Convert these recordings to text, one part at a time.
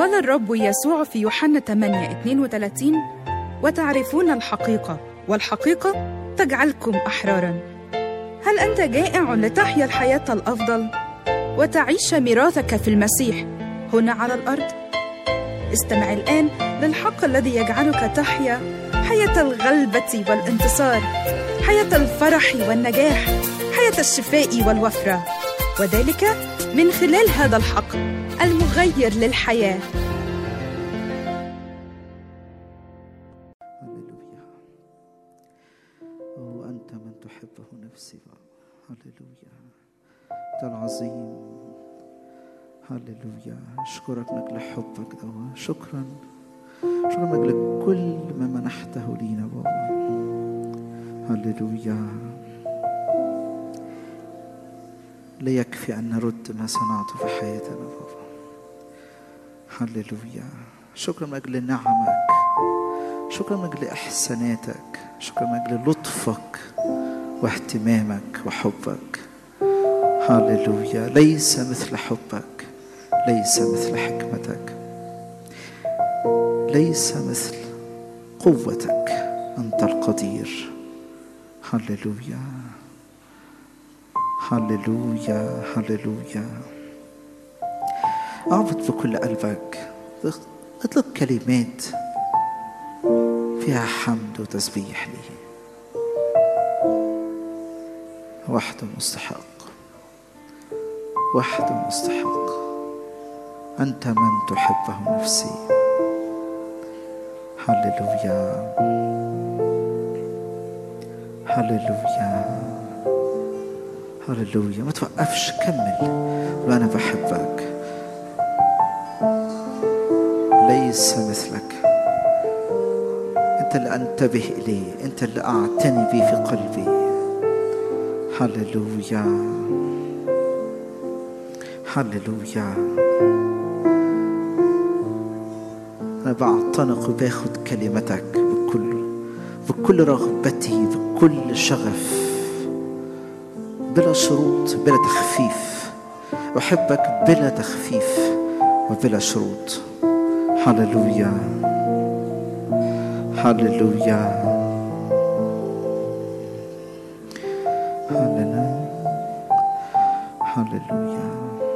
قال الرب يسوع في يوحنا 8 32 وتعرفون الحقيقة والحقيقة تجعلكم أحرارا هل أنت جائع لتحيا الحياة الأفضل وتعيش ميراثك في المسيح هنا على الأرض؟ استمع الآن للحق الذي يجعلك تحيا حياة الغلبة والانتصار حياة الفرح والنجاح حياة الشفاء والوفرة وذلك من خلال هذا الحق المغير للحياه هللويا أوه أنت من تحبه نفسي بابا هللويا أنت العظيم هللويا أشكرك من أجل حبك دوا شكرا شكرا من أجل كل ما منحته لينا بابا هللويا لا يكفي أن نرد ما صنعته في حياتنا بابا هللويا شكرا من أجل نعمك شكرا من أجل إحساناتك شكرا من أجل لطفك واهتمامك وحبك هللويا ليس مثل حبك ليس مثل حكمتك ليس مثل قوتك أنت القدير هللويا هللويا هللويا اعبد بكل قلبك اطلب كلمات فيها حمد وتسبيح ليه وحده مستحق وحده مستحق أنت من تحبه نفسي هللويا هللويا هللويا ما توقفش كمل وأنا بحبك ليس مثلك أنت اللي أنتبه إليه أنت اللي أعتني به في قلبي هللويا هللويا أنا بعتنق وباخد كلمتك بكل بكل رغبتي بكل شغف بلا شروط بلا تخفيف أحبك بلا تخفيف وبلا شروط هللويا هللويا هللويا هللويا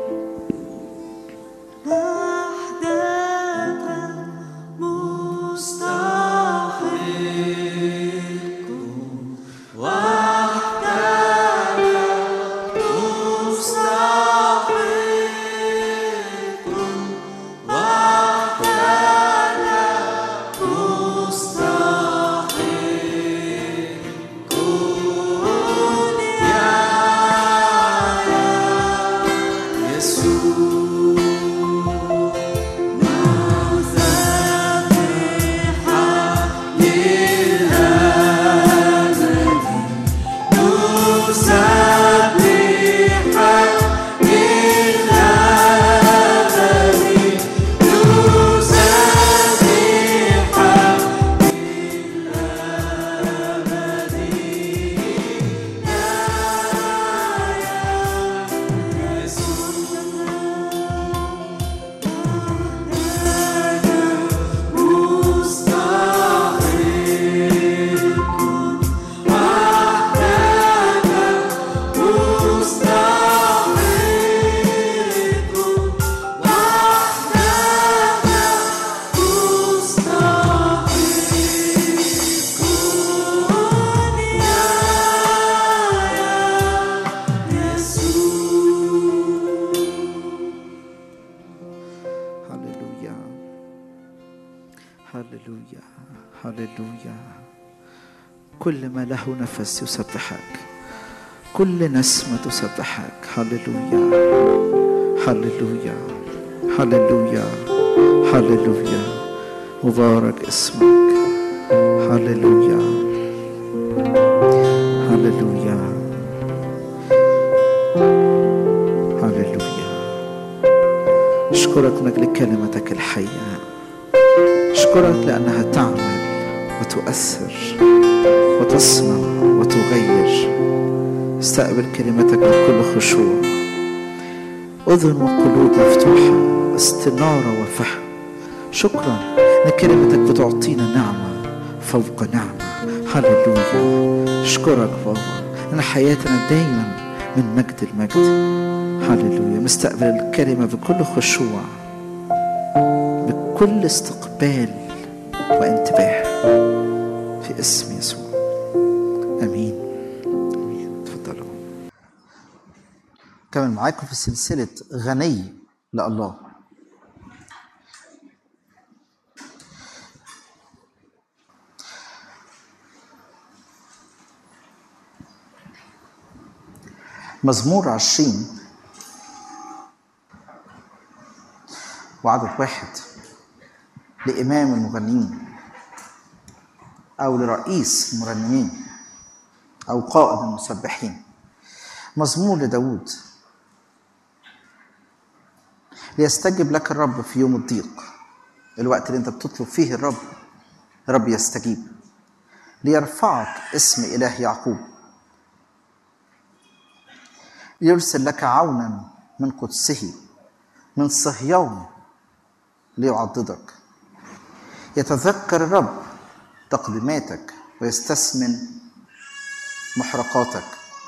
هللويا هللويا هللويا كل ما له نفس يسبحك كل نسمة تسبحك هللويا هللويا هللويا هللويا مبارك اسمك هللويا هللويا هللويا أشكرك من أجل كلمتك الحية أشكرك لأنها تعمل وتؤثر وتصنع وتغير استقبل كلمتك بكل خشوع أذن وقلوب مفتوحة استنارة وفهم شكرا ان كلمتك بتعطينا نعمه فوق نعمه هللويا اشكرك بابا ان حياتنا دايما من مجد المجد هللويا مستقبل الكلمه بكل خشوع بكل استقبال وانتباه في اسم يسوع امين امين تفضلوا كمل معاكم في سلسله غني لله مزمور عشرين وعدد واحد لإمام المغنيين أو لرئيس المرنمين أو قائد المسبحين مزمور لداود ليستجب لك الرب في يوم الضيق الوقت اللي انت بتطلب فيه الرب الرب يستجيب ليرفعك اسم إله يعقوب ليرسل لك عونا من قدسه من صهيون ليعضدك يتذكر الرب تقديماتك ويستثمن محرقاتك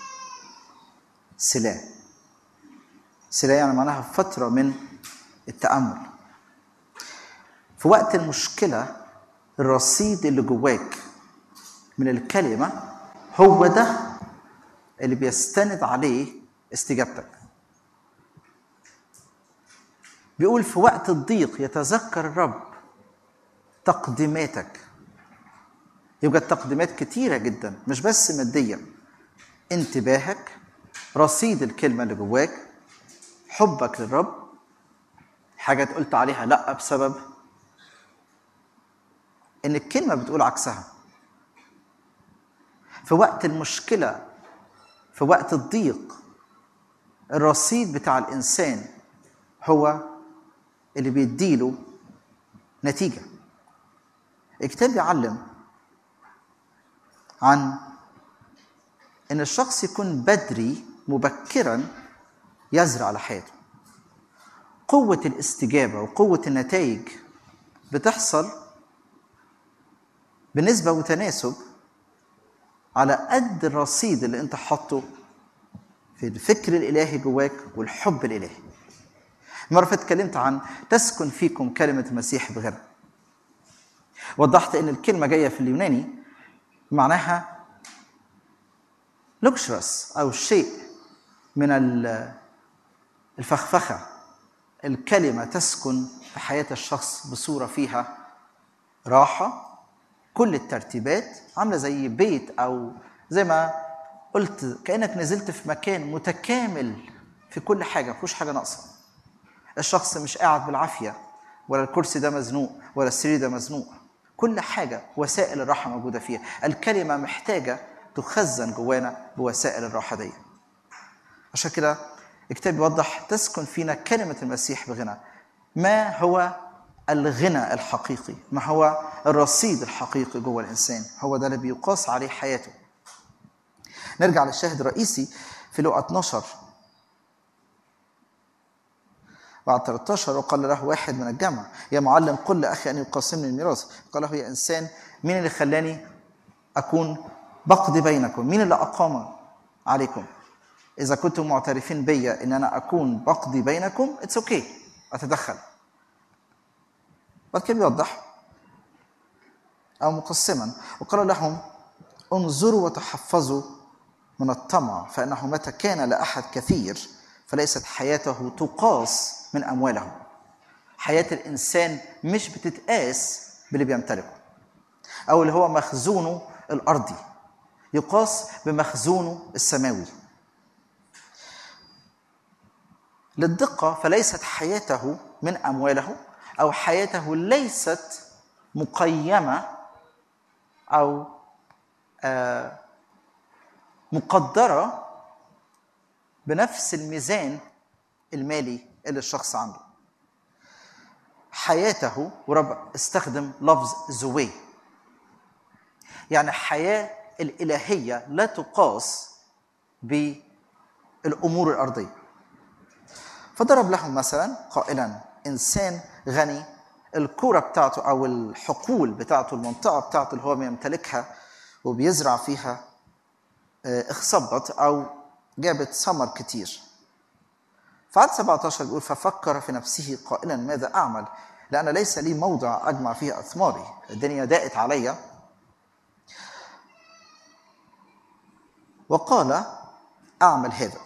سلاح سلاح يعني معناها فترة من التأمل في وقت المشكلة الرصيد اللي جواك من الكلمة هو ده اللي بيستند عليه استجابتك بيقول في وقت الضيق يتذكر الرب تقديماتك يوجد تقديمات كتيرة جدا مش بس مادية انتباهك رصيد الكلمة اللي جواك حبك للرب حاجة قلت عليها لأ بسبب إن الكلمة بتقول عكسها في وقت المشكلة في وقت الضيق الرصيد بتاع الإنسان هو اللي بيديله نتيجة الكتاب بيعلم عن ان الشخص يكون بدري مبكرا يزرع على حياته قوة الاستجابة وقوة النتائج بتحصل بنسبة وتناسب على قد الرصيد اللي انت حاطه في الفكر الالهي جواك والحب الالهي مرة فاتت اتكلمت عن تسكن فيكم كلمة المسيح بغنى وضحت ان الكلمة جاية في اليوناني معناها لوكشرس او شيء من الفخفخه الكلمه تسكن في حياه الشخص بصوره فيها راحه كل الترتيبات عامله زي بيت او زي ما قلت كانك نزلت في مكان متكامل في كل حاجه مفيهوش حاجه ناقصه الشخص مش قاعد بالعافيه ولا الكرسي ده مزنوق ولا السرير ده مزنوق كل حاجة وسائل الراحة موجودة فيها الكلمة محتاجة تخزن جوانا بوسائل الراحة دي عشان كده الكتاب بيوضح تسكن فينا كلمة المسيح بغنى ما هو الغنى الحقيقي ما هو الرصيد الحقيقي جوه الإنسان هو ده اللي بيقاس عليه حياته نرجع للشاهد الرئيسي في لقا 12 بعد 13 وقال له واحد من الجمع يا معلم قل لأخي أن يقاسمني الميراث قال له يا إنسان مين اللي خلاني أكون بقضي بينكم مين اللي أقام عليكم إذا كنتم معترفين بيا إن أنا أكون بقضي بينكم اتس اوكي okay. أتدخل بعد كده بيوضح أو مقسما وقال لهم انظروا وتحفظوا من الطمع فإنه متى كان لأحد كثير فليست حياته تقاس من أمواله حياة الإنسان مش بتتقاس باللي بيمتلكه أو اللي هو مخزونه الأرضي يقاس بمخزونه السماوي للدقة فليست حياته من أمواله أو حياته ليست مقيمة أو آه مقدرة بنفس الميزان المالي اللي الشخص عنده حياته ورب استخدم لفظ زوي يعني حياة الإلهية لا تقاس بالأمور الأرضية فضرب لهم مثلا قائلا إنسان غني الكوره بتاعته او الحقول بتاعته المنطقه بتاعته اللي هو بيمتلكها وبيزرع فيها آه، اخصبت او جابت ثمر كتير فعد 17 بيقول ففكر في نفسه قائلا ماذا اعمل لان ليس لي موضع اجمع فيه اثماري الدنيا ضاقت عليا وقال اعمل هذا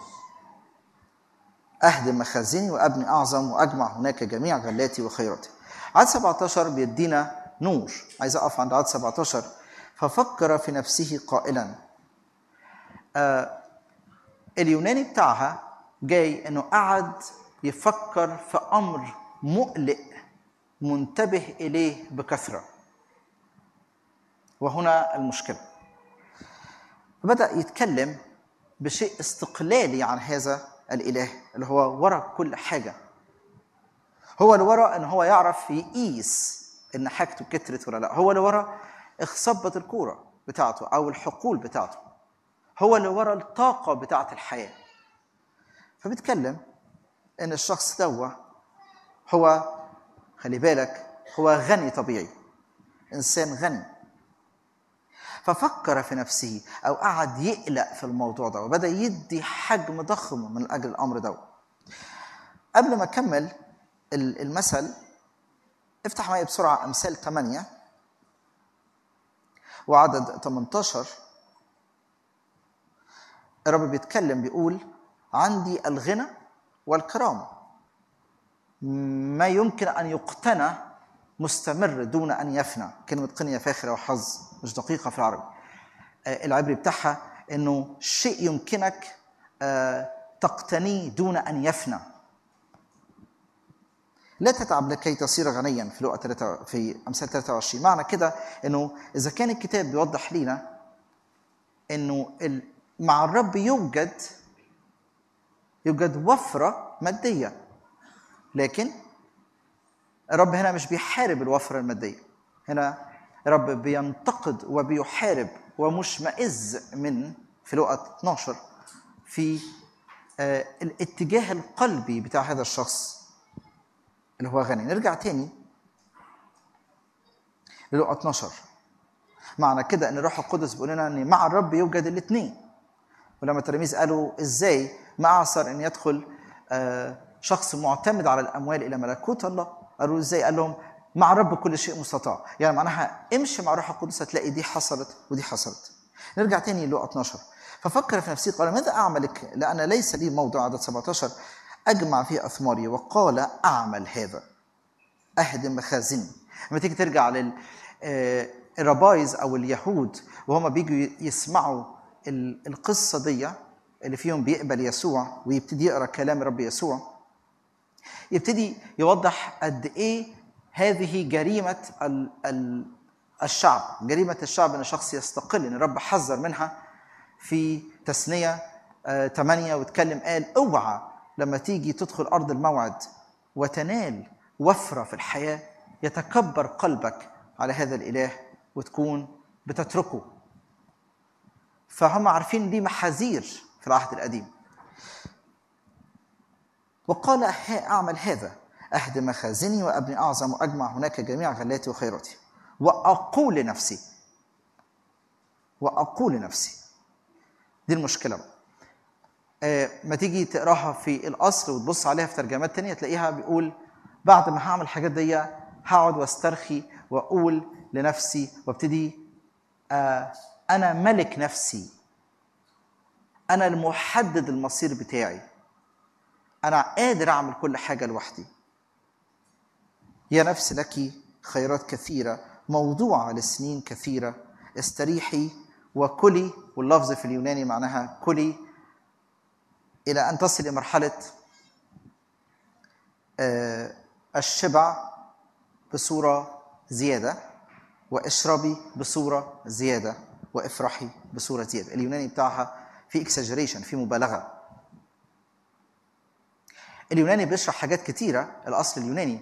اهدم مخازني وابني اعظم واجمع هناك جميع غلاتي وخيراتي عدد 17 بيدينا نور عايز اقف عند عدد 17 ففكر في نفسه قائلا آه اليوناني بتاعها جاي انه قعد يفكر في امر مقلق منتبه اليه بكثره وهنا المشكله فبدا يتكلم بشيء استقلالي عن هذا الاله اللي هو وراء كل حاجه هو اللي ورا ان هو يعرف يقيس ان حاجته كترت ولا لا هو اللي ورا اخصبت الكوره بتاعته او الحقول بتاعته هو اللي ورا الطاقه بتاعه الحياه فبيتكلم ان الشخص دوا هو خلي بالك هو غني طبيعي انسان غني ففكر في نفسه او قعد يقلق في الموضوع ده وبدا يدي حجم ضخم من اجل الامر ده قبل ما اكمل المثل افتح معي بسرعه امثال 8 وعدد 18 الرب بيتكلم بيقول عندي الغنى والكرامه ما يمكن ان يقتنى مستمر دون ان يفنى كلمه قنيه فاخره وحظ مش دقيقه في العربي العبري بتاعها انه شيء يمكنك تقتنيه دون ان يفنى لا تتعب لكي تصير غنيا في لقا 3 في امثال 23 معنى كده انه اذا كان الكتاب بيوضح لنا انه مع الرب يوجد يوجد وفره ماديه لكن الرب هنا مش بيحارب الوفره الماديه هنا الرب بينتقد وبيحارب ومشمئز من في لقا 12 في الاتجاه القلبي بتاع هذا الشخص اللي هو غني نرجع تاني للقا 12 معنى كده ان الروح القدس بيقول لنا ان مع الرب يوجد الاثنين ولما التلاميذ قالوا ازاي ما اعصر ان يدخل شخص معتمد على الاموال الى ملكوت الله قالوا ازاي قال لهم مع الرب كل شيء مستطاع يعني معناها امشي مع الروح القدس هتلاقي دي حصلت ودي حصلت نرجع تاني للقا 12 ففكر في نفسه قال ماذا اعمل لان ليس لي موضع عدد 17 اجمع فيه اثماري وقال اعمل هذا اهدم مخازني لما تيجي ترجع لل الربايز او اليهود وهم بيجوا يسمعوا القصه دي اللي فيهم بيقبل يسوع ويبتدي يقرا كلام الرب يسوع يبتدي يوضح قد ايه هذه جريمه ال ال الشعب جريمه الشعب ان شخص يستقل ان الرب حذر منها في تثنيه 8 واتكلم قال اوعى لما تيجي تدخل ارض الموعد وتنال وفره في الحياه يتكبر قلبك على هذا الاله وتكون بتتركه فهم عارفين دي محاذير في العهد القديم وقال اعمل هذا اهدم مخازني وابني اعظم واجمع هناك جميع غلاتي وخيراتي واقول لنفسي واقول لنفسي دي المشكله بقى آه ما تيجي تقراها في الاصل وتبص عليها في ترجمات تانية تلاقيها بيقول بعد ما هعمل الحاجات دي هقعد واسترخي واقول لنفسي وابتدي آه انا ملك نفسي انا المحدد المصير بتاعي انا قادر اعمل كل حاجه لوحدي يا نفس لك خيرات كثيره موضوعه لسنين كثيره استريحي وكلي واللفظ في اليوناني معناها كلي الى ان تصل الى مرحله الشبع بصوره زياده واشربي بصوره زياده وافرحي بصوره زياده اليوناني بتاعها في اكسجريشن في مبالغه اليوناني بيشرح حاجات كتيره الاصل اليوناني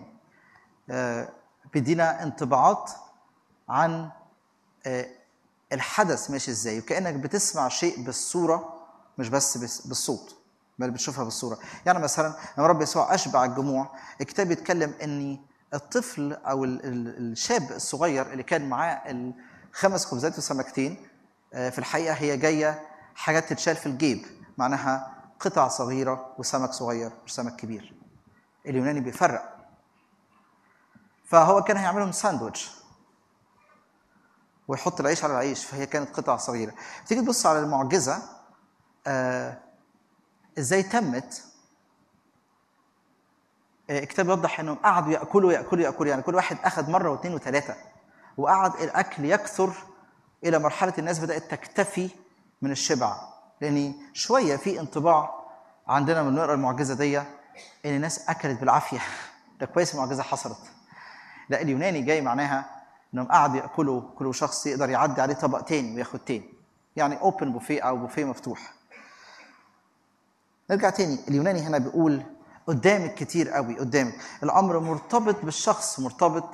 بيدينا انطباعات عن الحدث ماشي ازاي وكانك بتسمع شيء بالصوره مش بس بالصوت بل بتشوفها بالصوره يعني مثلا لما رب يسوع اشبع الجموع الكتاب يتكلم ان الطفل او ال- ال- الشاب الصغير اللي كان معاه الخمس خبزات وسمكتين آه، في الحقيقه هي جايه حاجات تتشال في الجيب معناها قطع صغيره وسمك صغير مش سمك كبير اليوناني بيفرق فهو كان هيعملهم ساندويتش ويحط العيش على العيش فهي كانت قطع صغيره تيجي تبص على المعجزه آه ازاي تمت آه، الكتاب يوضح انهم قعدوا ياكلوا ياكلوا ياكلوا يعني كل واحد اخذ مره واثنين وثلاثه وقعد الاكل يكثر الى مرحله الناس بدات تكتفي من الشبع لان شويه في انطباع عندنا من نقرا المعجزه دي ان الناس اكلت بالعافيه ده كويس المعجزه حصلت لا اليوناني جاي معناها انهم قعدوا ياكلوا كل شخص يقدر يعدي عليه طبق تاني وياخد تاني يعني اوبن بوفيه او بوفيه مفتوح نرجع تاني اليوناني هنا بيقول قدامك كتير قوي قدامك الامر مرتبط بالشخص مرتبط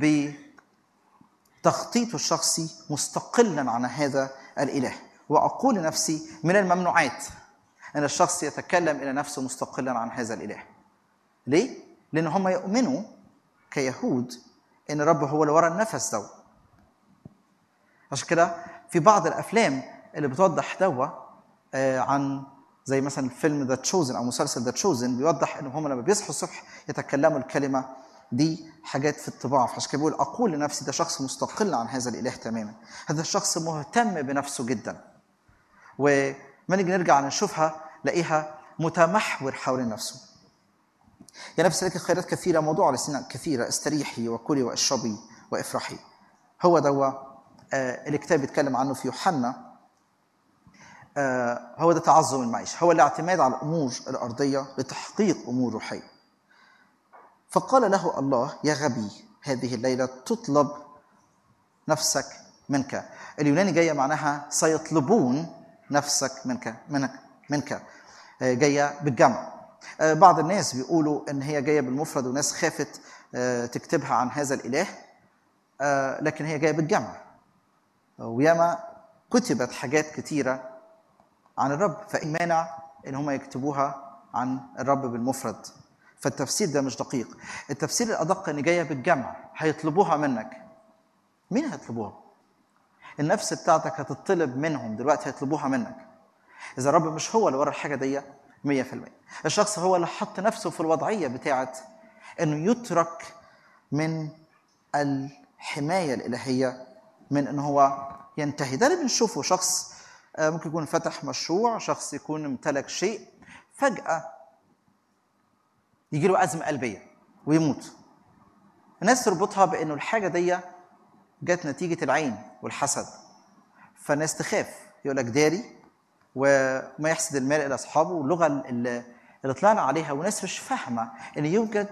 بتخطيطه الشخصي مستقلا عن هذا الاله واقول لنفسي من الممنوعات ان الشخص يتكلم الى نفسه مستقلا عن هذا الاله ليه لان هم يؤمنوا كيهود ان الرب هو اللي ورا النفس ده عشان كده في بعض الافلام اللي بتوضح دوا آه، عن زي مثلا فيلم ذا تشوزن او مسلسل ذا تشوزن بيوضح ان هم لما بيصحوا الصبح يتكلموا الكلمه دي حاجات في الطباع فعشان كده بيقول اقول لنفسي ده شخص مستقل عن هذا الاله تماما هذا الشخص مهتم بنفسه جدا وما نيجي نرجع نشوفها لاقيها متمحور حول نفسه يا نفس لك خيرات كثيرة موضوع لسنة كثيرة استريحي وكلي واشربي وافرحي هو دوا آه الكتاب بيتكلم عنه في يوحنا آه هو ده تعظم المعيشة هو الاعتماد على الأمور الأرضية لتحقيق أمور روحية فقال له الله يا غبي هذه الليلة تطلب نفسك منك اليوناني جاية معناها سيطلبون نفسك منك منك منك آه، جاية بالجمع آه، بعض الناس بيقولوا ان هي جايه بالمفرد وناس خافت آه، تكتبها عن هذا الاله آه، لكن هي جايه بالجمع وياما كتبت حاجات كتيره عن الرب فإيه مانع ان هم يكتبوها عن الرب بالمفرد فالتفسير ده مش دقيق التفسير الادق ان جايه بالجمع هيطلبوها منك مين هيطلبوها النفس بتاعتك هتطلب منهم دلوقتي هيطلبوها منك اذا الرب مش هو اللي ورا الحاجه دي 100% الشخص هو اللي حط نفسه في الوضعيه بتاعت انه يترك من الحمايه الالهيه من ان هو ينتهي ده اللي بنشوفه شخص آه، ممكن يكون فتح مشروع شخص يكون امتلك شيء فجاه يجي له ازمه قلبيه ويموت الناس تربطها بانه الحاجه دي جت نتيجه العين والحسد فالناس تخاف يقول لك داري وما يحسد المال الى اصحابه واللغه اللي اللي طلعنا عليها وناس مش فاهمه ان يوجد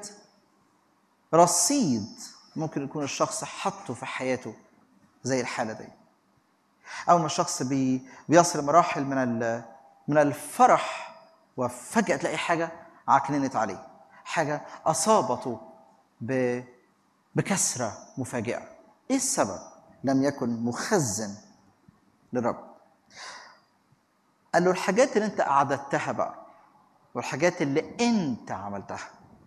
رصيد ممكن يكون الشخص حطه في حياته زي الحاله دي اول ما الشخص بي بيصل مراحل من ال- من الفرح وفجاه تلاقي حاجه عكننت عليه حاجه اصابته ب بكسره مفاجئه ايه السبب لم يكن مخزن للرب قال له الحاجات اللي انت اعددتها بقى والحاجات اللي انت عملتها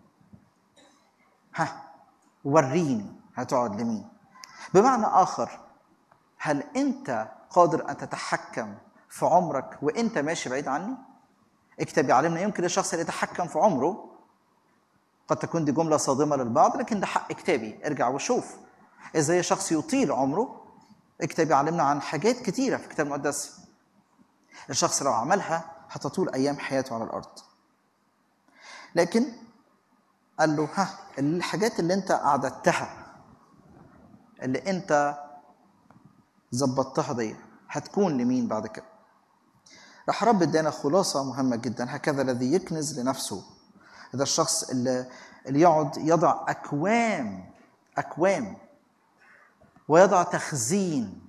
ها وريني هتقعد لمين بمعنى اخر هل انت قادر ان تتحكم في عمرك وانت ماشي بعيد عني الكتاب يعلمنا يمكن الشخص اللي يتحكم في عمره قد تكون دي جمله صادمه للبعض لكن ده حق كتابي ارجع وشوف ازاي شخص يطيل عمره الكتاب يعلمنا عن حاجات كتيره في الكتاب المقدس الشخص لو عملها هتطول ايام حياته على الارض لكن قال له ها الحاجات اللي انت اعددتها اللي انت ظبطتها دي هتكون لمين بعد كده راح رب ادانا خلاصه مهمه جدا هكذا الذي يكنز لنفسه هذا الشخص اللي, اللي يقعد يضع اكوام اكوام ويضع تخزين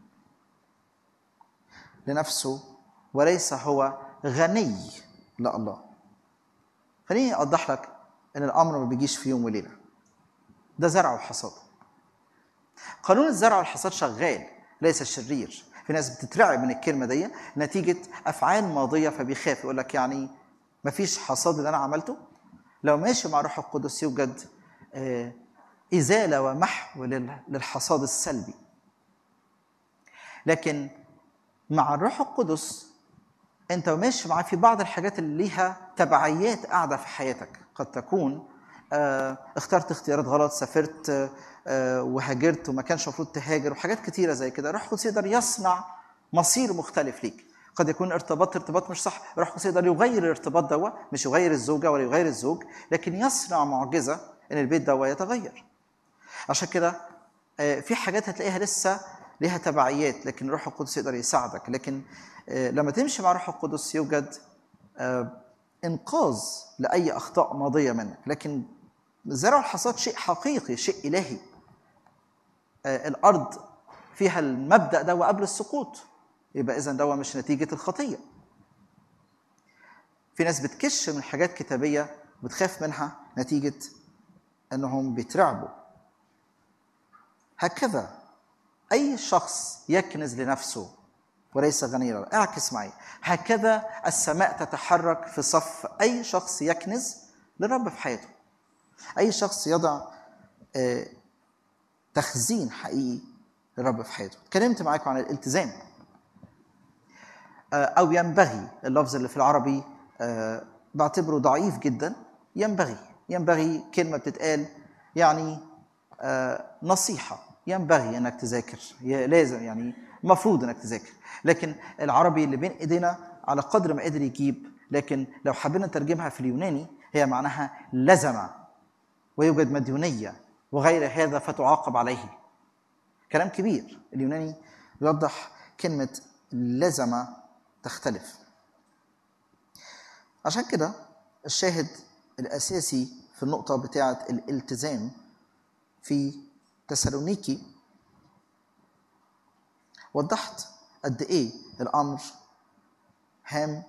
لنفسه وليس هو غني لا الله خليني اوضح لك ان الامر ما بيجيش في يوم وليله ده زرع وحصاد قانون الزرع والحصاد شغال ليس شرير في ناس بتترعب من الكلمه دي نتيجه افعال ماضيه فبيخاف يقول لك يعني ما فيش حصاد اللي انا عملته لو ماشي مع روح القدس يوجد آه، ازاله ومحو لل- للحصاد السلبي لكن مع الروح القدس انت ماشي معاه في بعض الحاجات اللي ليها تبعيات قاعده في حياتك قد تكون آه، اخترت اختيارات غلط سافرت آه، آه، وهاجرت وما كانش المفروض تهاجر وحاجات كتيره زي كده الروح القدس يقدر يصنع مصير مختلف ليك قد يكون ارتباط ارتباط مش صح الروح القدس يقدر يغير الارتباط دوا مش يغير الزوجه ولا يغير الزوج لكن يصنع معجزه ان البيت دوا يتغير عشان كده آه، في حاجات هتلاقيها لسه ليها تبعيات لكن الروح القدس يقدر يساعدك لكن آه، لما تمشي مع الروح القدس يوجد آه، انقاذ لاي اخطاء ماضيه منك لكن زرع الحصاد شيء حقيقي شيء الهي آه، الارض فيها المبدا ده قبل السقوط يبقى اذا ده مش نتيجه الخطيه في ناس بتكش من حاجات كتابيه بتخاف منها نتيجه انهم بيترعبوا هكذا اي شخص يكنز لنفسه وليس غنيا اعكس معي هكذا السماء تتحرك في صف اي شخص يكنز للرب في حياته اي شخص يضع آه، تخزين حقيقي للرب في حياته اتكلمت معاكم عن الالتزام آه، او ينبغي اللفظ اللي في العربي آه، بعتبره ضعيف جدا ينبغي ينبغي كلمه بتتقال يعني آه، نصيحه ينبغي انك تذاكر ي- لازم يعني المفروض انك تذاكر لكن العربي اللي بين ايدينا على قدر ما قدر يجيب لكن لو حبينا نترجمها في اليوناني هي معناها لزم ويوجد مديونيه وغير هذا فتعاقب عليه كلام كبير اليوناني يوضح كلمه لزم تختلف عشان كده الشاهد الاساسي في النقطه بتاعه الالتزام في تسالونيكي وضحت قد ايه الامر هام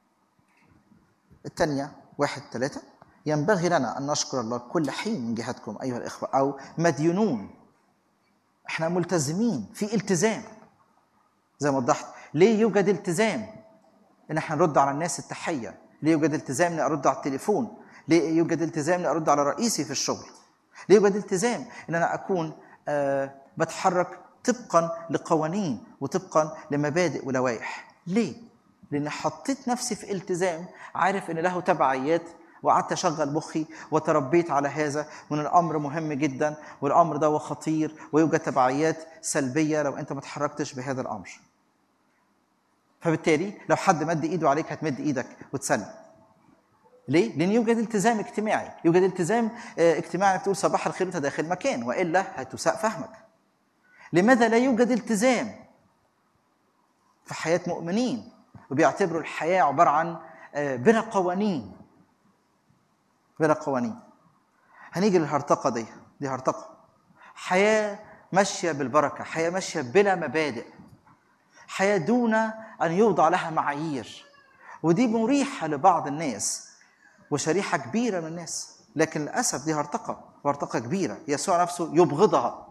الثانيه واحد ثلاثة ينبغي لنا أن نشكر الله كل حين من جهتكم أيها الإخوة أو مديونون احنا ملتزمين في التزام زي ما وضحت ليه يوجد التزام ان احنا نرد على الناس التحيه ليه يوجد التزام اني ارد على التليفون ليه يوجد التزام اني ارد على رئيسي في الشغل ليه يوجد التزام ان انا اكون آه بتحرك طبقا لقوانين وطبقا لمبادئ ولوائح ليه لان حطيت نفسي في التزام عارف ان له تبعيات وقعدت اشغل مخي وتربيت على هذا وان الامر مهم جدا والامر ده خطير ويوجد تبعيات سلبيه لو انت ما تحركتش بهذا الامر فبالتالي لو حد مد ايده عليك هتمد ايدك وتسلم ليه؟ لان يوجد التزام اجتماعي، يوجد التزام آه، اجتماعي انك تقول صباح الخير وانت داخل مكان والا هتساء فهمك. لماذا لا يوجد التزام في حياه مؤمنين وبيعتبروا الحياه عباره عن آه، بلا قوانين بلا قوانين هنيجي للهرطقه دي دي هرطقه حياه ماشيه بالبركه حياه ماشيه بلا مبادئ حياه دون ان يوضع لها معايير ودي مريحه لبعض الناس وشريحه كبيره من الناس لكن للاسف دي هرطقه وهرطقه كبيره يسوع نفسه يبغضها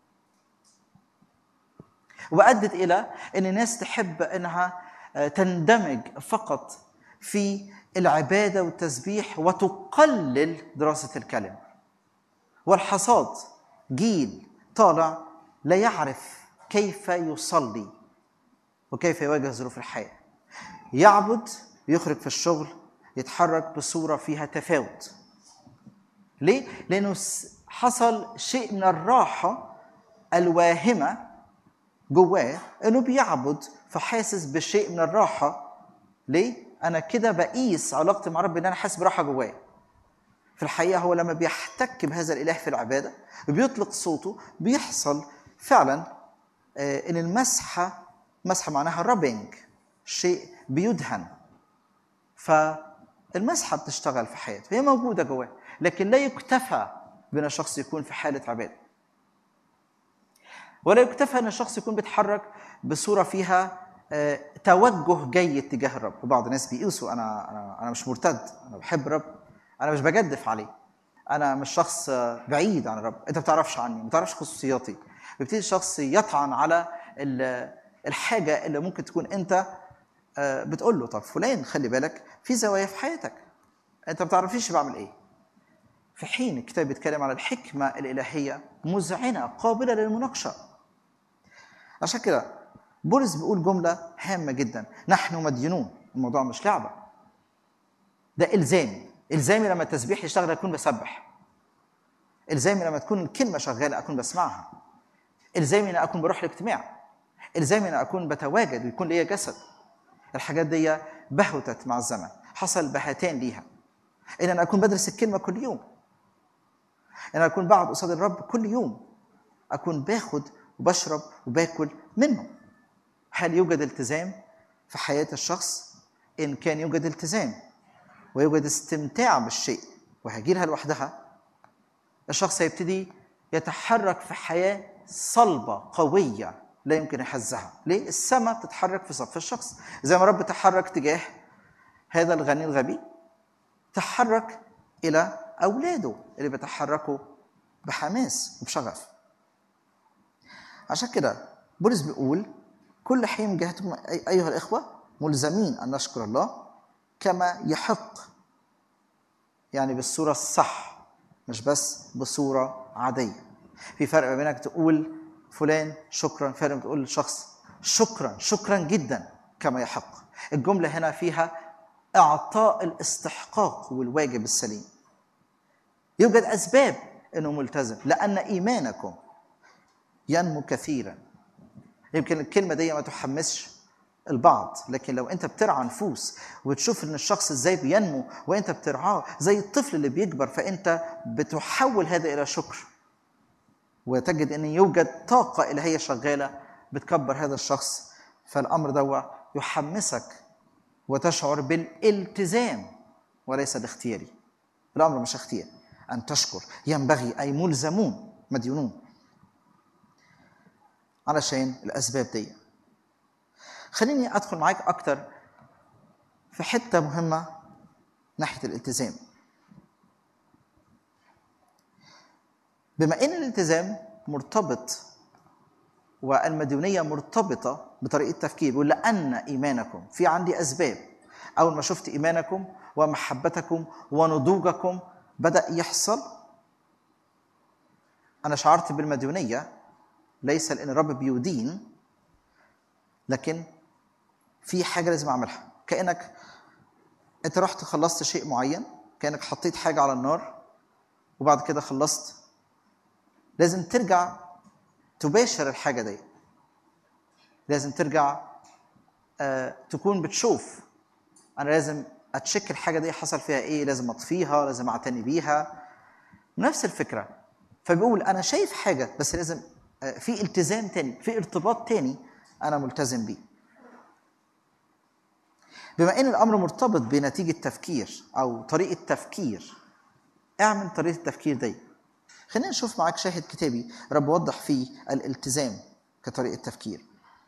وادت الى ان الناس تحب انها آه، تندمج فقط في العباده والتسبيح وتقلل دراسه الكلمه والحصاد جيل طالع لا يعرف كيف يصلي وكيف يواجه ظروف الحياه يعبد يخرج في الشغل يتحرك بصوره فيها تفاوت ليه لانه س- حصل شيء من الراحه الواهمه جواه انه بيعبد فحاسس بشيء من الراحه ليه انا كده بقيس علاقتي مع ربي ان انا حاسس براحه جوايا في الحقيقه هو لما بيحتك بهذا الاله في العباده وبيطلق صوته بيحصل فعلا آه، ان المسحه مسحه معناها رابنج شيء بيدهن فالمسحه بتشتغل في حياته هي موجوده جواه لكن لا يكتفى بان الشخص يكون في حاله عباده ولا يكتفى ان الشخص يكون بيتحرك بصوره فيها آه، توجه جيد تجاه الرب وبعض الناس بيقيسوا انا انا انا مش مرتد انا بحب الرب انا مش بجدف عليه انا مش شخص آه، بعيد عن الرب انت ما بتعرفش عني ما تعرفش خصوصياتي بيبتدي الشخص يطعن على ال- الحاجه اللي ممكن تكون انت آه، بتقول له طب فلان خلي بالك في زوايا في حياتك انت ما بتعرفيش بعمل ايه في حين الكتاب بيتكلم على الحكمة الإلهية مذعنة قابلة للمناقشة عشان كده بولس بيقول جملة هامة جدا نحن مدينون الموضوع مش لعبة ده إلزامي إلزامي لما التسبيح يشتغل أكون بسبح إلزامي لما تكون الكلمة شغالة أكون بسمعها إلزامي أن أكون بروح الاجتماع إلزامي أن أكون بتواجد ويكون ليا جسد الحاجات دي بهتت مع الزمن حصل بهتان ليها ان انا اكون بدرس الكلمه كل يوم ان انا اكون بقعد قصاد الرب كل يوم اكون باخد وبشرب وباكل منه هل يوجد التزام في حياه الشخص ان كان يوجد التزام ويوجد استمتاع بالشيء وهجي لها لوحدها الشخص هيبتدي يتحرك في حياه صلبه قويه لا يمكن يحزها ليه السماء بتتحرك في صف الشخص زي ما الرب تحرك تجاه هذا الغني الغبي تحرك الى اولاده اللي بيتحركوا بحماس وبشغف عشان كده بولس بيقول كل حين جهتكم ايها الاخوه ملزمين ان نشكر الله كما يحق يعني بالصوره الصح مش بس بصوره عاديه في فرق ما بينك تقول فلان شكرا فرق ما تقول لشخص شكرا شكرا جدا كما يحق الجمله هنا فيها اعطاء الاستحقاق والواجب السليم يوجد اسباب انه ملتزم لان ايمانكم ينمو كثيرا يمكن الكلمه دي ما تحمسش البعض لكن لو انت بترعى نفوس وتشوف ان الشخص ازاي بينمو وانت بترعاه زي الطفل اللي بيكبر فانت بتحول هذا الى شكر وتجد ان يوجد طاقه الهيه شغاله بتكبر هذا الشخص فالامر ده يحمسك وتشعر بالالتزام وليس الاختياري الامر مش اختيار ان تشكر ينبغي اي ملزمون مديونون علشان الاسباب دي خليني ادخل معاك اكتر في حته مهمه ناحيه الالتزام بما ان الالتزام مرتبط والمديونية مرتبطة بطريقة تفكير بيقول لأن إيمانكم في عندي أسباب أول ما شفت إيمانكم ومحبتكم ونضوجكم بدأ يحصل أنا شعرت بالمديونية ليس لأن الرب بيدين لكن في حاجة لازم أعملها كأنك أنت رحت خلصت شيء معين كأنك حطيت حاجة على النار وبعد كده خلصت لازم ترجع تباشر الحاجة دي لازم ترجع آه تكون بتشوف أنا لازم أتشك الحاجة دي حصل فيها إيه لازم أطفيها لازم أعتني بيها نفس الفكرة فبيقول أنا شايف حاجة بس لازم آه في التزام تاني في ارتباط تاني أنا ملتزم بيه بما ان الامر مرتبط بنتيجه تفكير او طريقه تفكير اعمل طريقه التفكير دي خلينا نشوف معاك شاهد كتابي رب وضح فيه الالتزام كطريقه تفكير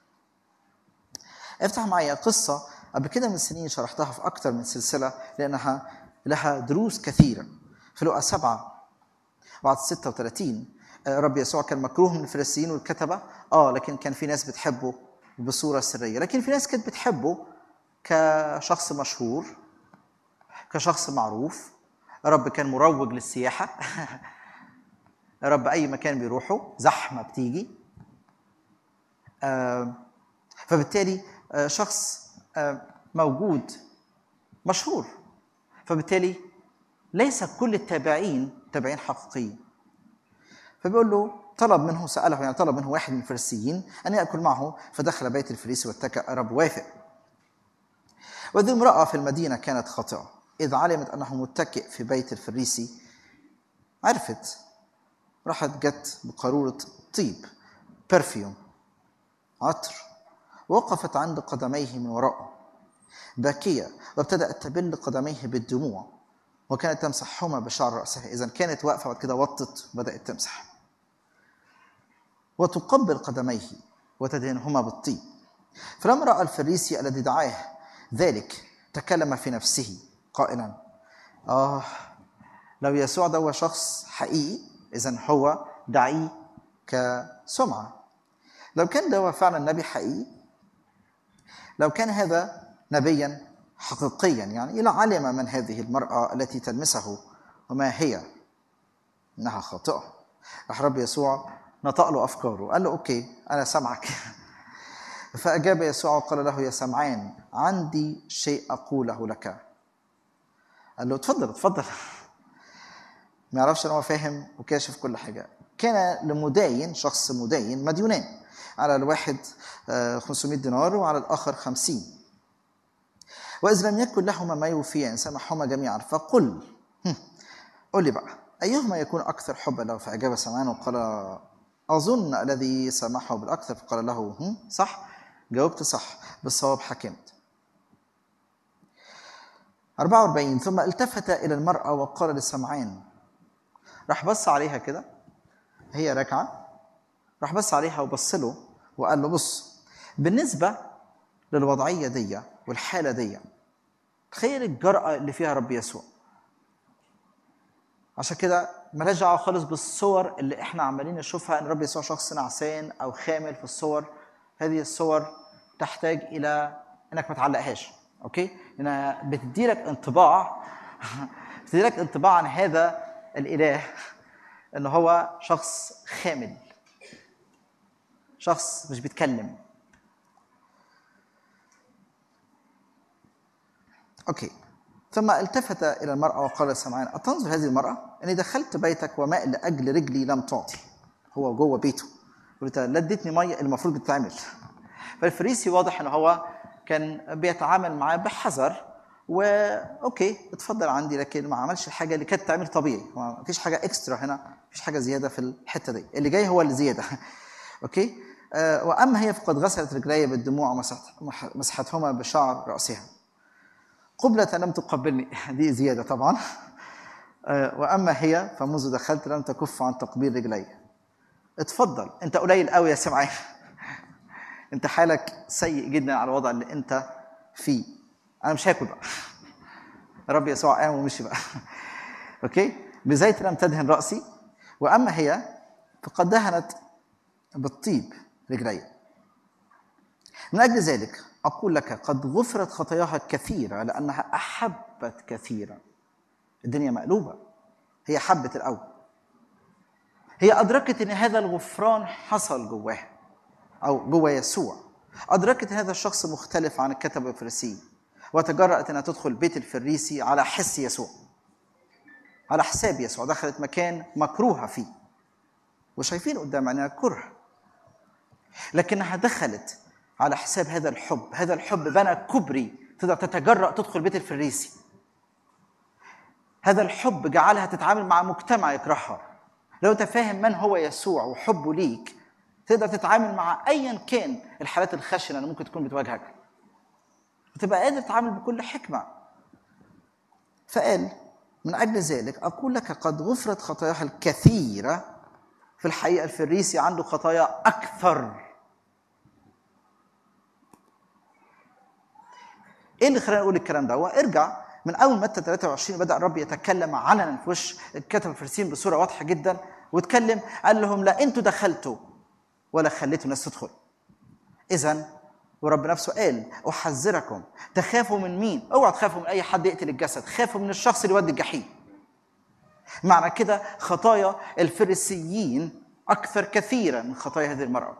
افتح معايا قصه قبل كده من سنين شرحتها في اكثر من سلسله لانها لها دروس كثيره في لقا سبعه بعد 36 رب يسوع كان مكروه من الفريسيين والكتبه اه لكن كان في ناس بتحبه بصوره سريه لكن في ناس كانت بتحبه كشخص مشهور كشخص معروف رب كان مروج للسياحة رب أي مكان بيروحوا زحمة بتيجي فبالتالي شخص موجود مشهور فبالتالي ليس كل التابعين تابعين حقيقيين فبيقول له طلب منه سأله يعني طلب منه واحد من الفريسيين أن يأكل معه فدخل بيت الفريسي واتكأ رب وافق وذي امرأة في المدينة كانت خاطئة إذ علمت أنه متكئ في بيت الفريسي عرفت راحت جت بقارورة طيب برفيوم عطر وقفت عند قدميه من وراءه باكية وابتدأت تبل قدميه بالدموع وكانت تمسحهما بشعر رأسها إذا كانت واقفة بعد كده وطت وبدأت تمسح وتقبل قدميه وتدهنهما بالطيب فلما رأى الفريسي الذي دعاه ذلك تكلم في نفسه قائلا آه لو يسوع ده هو شخص حقيقي إذا هو دعيه كسمعة لو كان ده هو فعلا نبي حقيقي لو كان هذا نبيا حقيقيا يعني إلى علم من هذه المرأة التي تلمسه وما هي انها خاطئه راح رب يسوع نطق له افكاره قال له اوكي انا سامعك فاجاب يسوع وقال له يا سمعان عندي شيء اقوله لك قال له اتفضل اتفضل ما يعرفش ان هو فاهم وكاشف كل حاجه كان لمداين شخص مداين مديونان على الواحد آه، 500 دينار وعلى الاخر 50 واذا لم يكن لهما ما يوفيان سامحهما جميعا فقل هم، قل لي بقى ايهما يكون اكثر حبا له فاجاب سمعان وقال اظن الذي سامحه بالاكثر فقال له هم، صح جاوبت صح بالصواب حكمت 44 ثم التفت الى المراه وقال لسمعان راح بص عليها كده هي راكعه راح بص عليها وبص له وقال له بص بالنسبه للوضعيه دي والحاله دي تخيل الجرأة اللي فيها رب يسوع عشان كده مالهاش دعوه خالص بالصور اللي احنا عمالين نشوفها ان رب يسوع شخص نعسان او خامل في الصور هذه الصور تحتاج الى انك ما تعلقهاش اوكي انها بتدي لك انطباع بتدي لك انطباع عن هذا الاله ان هو شخص خامل شخص مش بيتكلم اوكي ثم التفت الى المراه وقال سمعان اتنظر هذه المراه اني دخلت بيتك وماء لاجل رجلي لم تعطي هو جوه بيته قلت لا اديتني ميه المفروض بتتعمل فالفريسي واضح ان هو كان بيتعامل معاه بحذر واوكي اتفضل عندي لكن ما عملش الحاجه اللي كانت تعمل طبيعي ما فيش حاجه اكسترا هنا ما فيش حاجه زياده في الحته دي اللي جاي هو اللي زياده اوكي آه واما هي فقد غسلت رجلي بالدموع ومسحت مسحتهما بشعر راسها قبلة لم تقبلني دي زيادة طبعا آه، وأما هي فمنذ دخلت لم تكف عن تقبيل رجلي اتفضل انت قليل قوي يا سمعان انت حالك سيء جدا على الوضع اللي انت فيه انا مش هاكل بقى رب يسوع قام ومشي بقى اوكي بزيت لم تدهن راسي واما هي فقد دهنت بالطيب رجلي من اجل ذلك اقول لك قد غفرت خطاياها كثيره لانها احبت كثيرا الدنيا مقلوبه هي حبت الاول هي ادركت ان هذا الغفران حصل جواها او جوا يسوع ادركت ان هذا الشخص مختلف عن الكتب والفريسيين وتجرأت انها تدخل بيت الفريسي على حس يسوع على حساب يسوع دخلت مكان مكروهه فيه وشايفين قدام عينيها كره لكنها دخلت على حساب هذا الحب هذا الحب بنى كبري تقدر تتجرأ تدخل بيت الفريسي هذا الحب جعلها تتعامل مع مجتمع يكرهها لو انت فاهم من هو يسوع وحبه ليك تقدر تتعامل مع ايا كان الحالات الخشنه اللي ممكن تكون بتواجهك وتبقى قادر تتعامل بكل حكمه فقال من اجل ذلك اقول لك قد غفرت خطاياها الكثيره في الحقيقه الفريسي عنده خطايا اكثر ايه اللي خلاني اقول الكلام ده؟ هو ارجع من اول متى 23 بدا الرب يتكلم علنا في وش الكتب الفريسيين بصوره واضحه جدا واتكلم قال لهم لا انتوا دخلتوا ولا خليتوا الناس تدخل. اذا ورب نفسه قال احذركم تخافوا من مين؟ اوعوا تخافوا من اي حد يقتل الجسد، خافوا من الشخص اللي يودي الجحيم. معنى كده خطايا الفريسيين اكثر كثيرا من خطايا هذه المراه.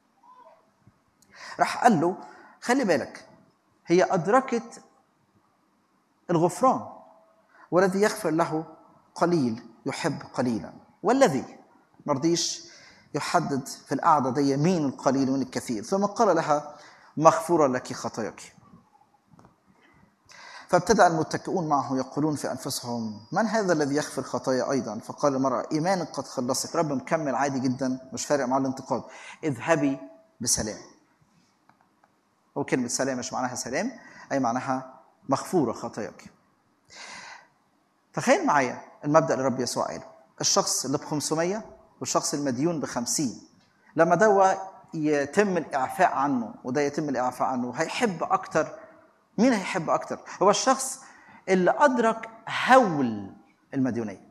راح قال له خلي بالك هي أدركت الغفران والذي يغفر له قليل يحب قليلا والذي مرضيش يحدد في القعدة دي مين القليل ومين الكثير ثم قال لها مغفورة لك خطاياك فابتدأ المتكئون معه يقولون في أنفسهم من هذا الذي يغفر خطايا أيضا فقال المرأة إيمانك قد خلصك رب مكمل عادي جدا مش فارق مع الانتقاد اذهبي بسلام هو كلمة سلام مش معناها سلام أي معناها مغفورة خطاياك تخيل معايا المبدأ اللي رب يسوع قاله الشخص اللي ب 500 والشخص المديون ب 50 لما ده يتم الإعفاء عنه وده يتم الإعفاء عنه هيحب أكتر مين هيحب أكتر؟ هو الشخص اللي أدرك هول المديونية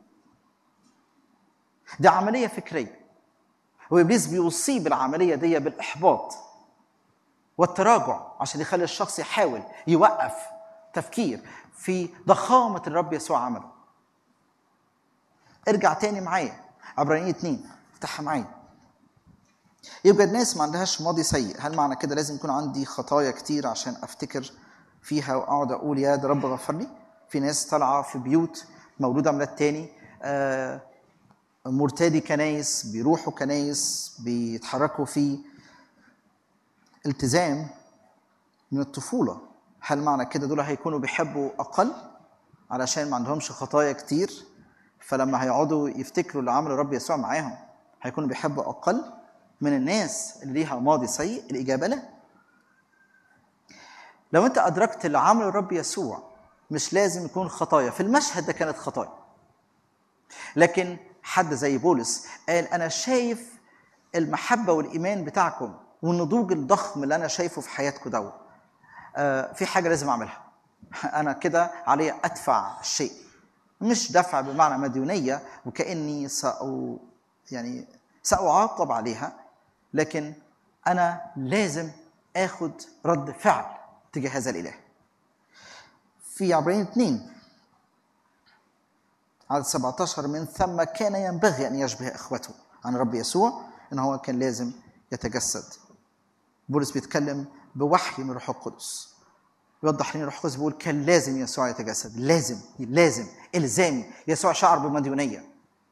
دي عملية فكرية وإبليس بيصيب بالعملية دي بالإحباط والتراجع عشان يخلي الشخص يحاول يوقف تفكير في ضخامة الرب يسوع عمله ارجع تاني معايا عبرانيين اتنين افتحها معايا يوجد ناس ما عندهاش ماضي سيء هل معنى كده لازم يكون عندي خطايا كتير عشان افتكر فيها واقعد اقول يا ده رب غفر لي في ناس طالعه في بيوت مولوده ميلاد تاني آه مرتدي كنايس بيروحوا كنايس بيتحركوا في التزام من الطفولة هل معنى كده دول هيكونوا بيحبوا أقل علشان ما عندهمش خطايا كتير فلما هيقعدوا يفتكروا اللي عمله رب يسوع معاهم هيكونوا بيحبوا أقل من الناس اللي ليها ماضي سيء الإجابة لا لو أنت أدركت اللي عمله الرب يسوع مش لازم يكون خطايا في المشهد ده كانت خطايا لكن حد زي بولس قال انا شايف المحبه والايمان بتاعكم والنضوج الضخم اللي انا شايفه في حياتكم دوت آه في حاجه لازم اعملها انا كده علي ادفع شيء مش دفع بمعنى مديونيه وكاني سأو يعني ساعاقب عليها لكن انا لازم اخد رد فعل تجاه هذا الاله في عبرين اثنين عدد 17 من ثم كان ينبغي ان يشبه اخوته عن رب يسوع ان هو كان لازم يتجسد بولس بيتكلم بوحي من الروح القدس يوضح لنا الروح القدس بيقول كان لازم يسوع يتجسد لازم لازم الزامي يسوع شعر بمديونيه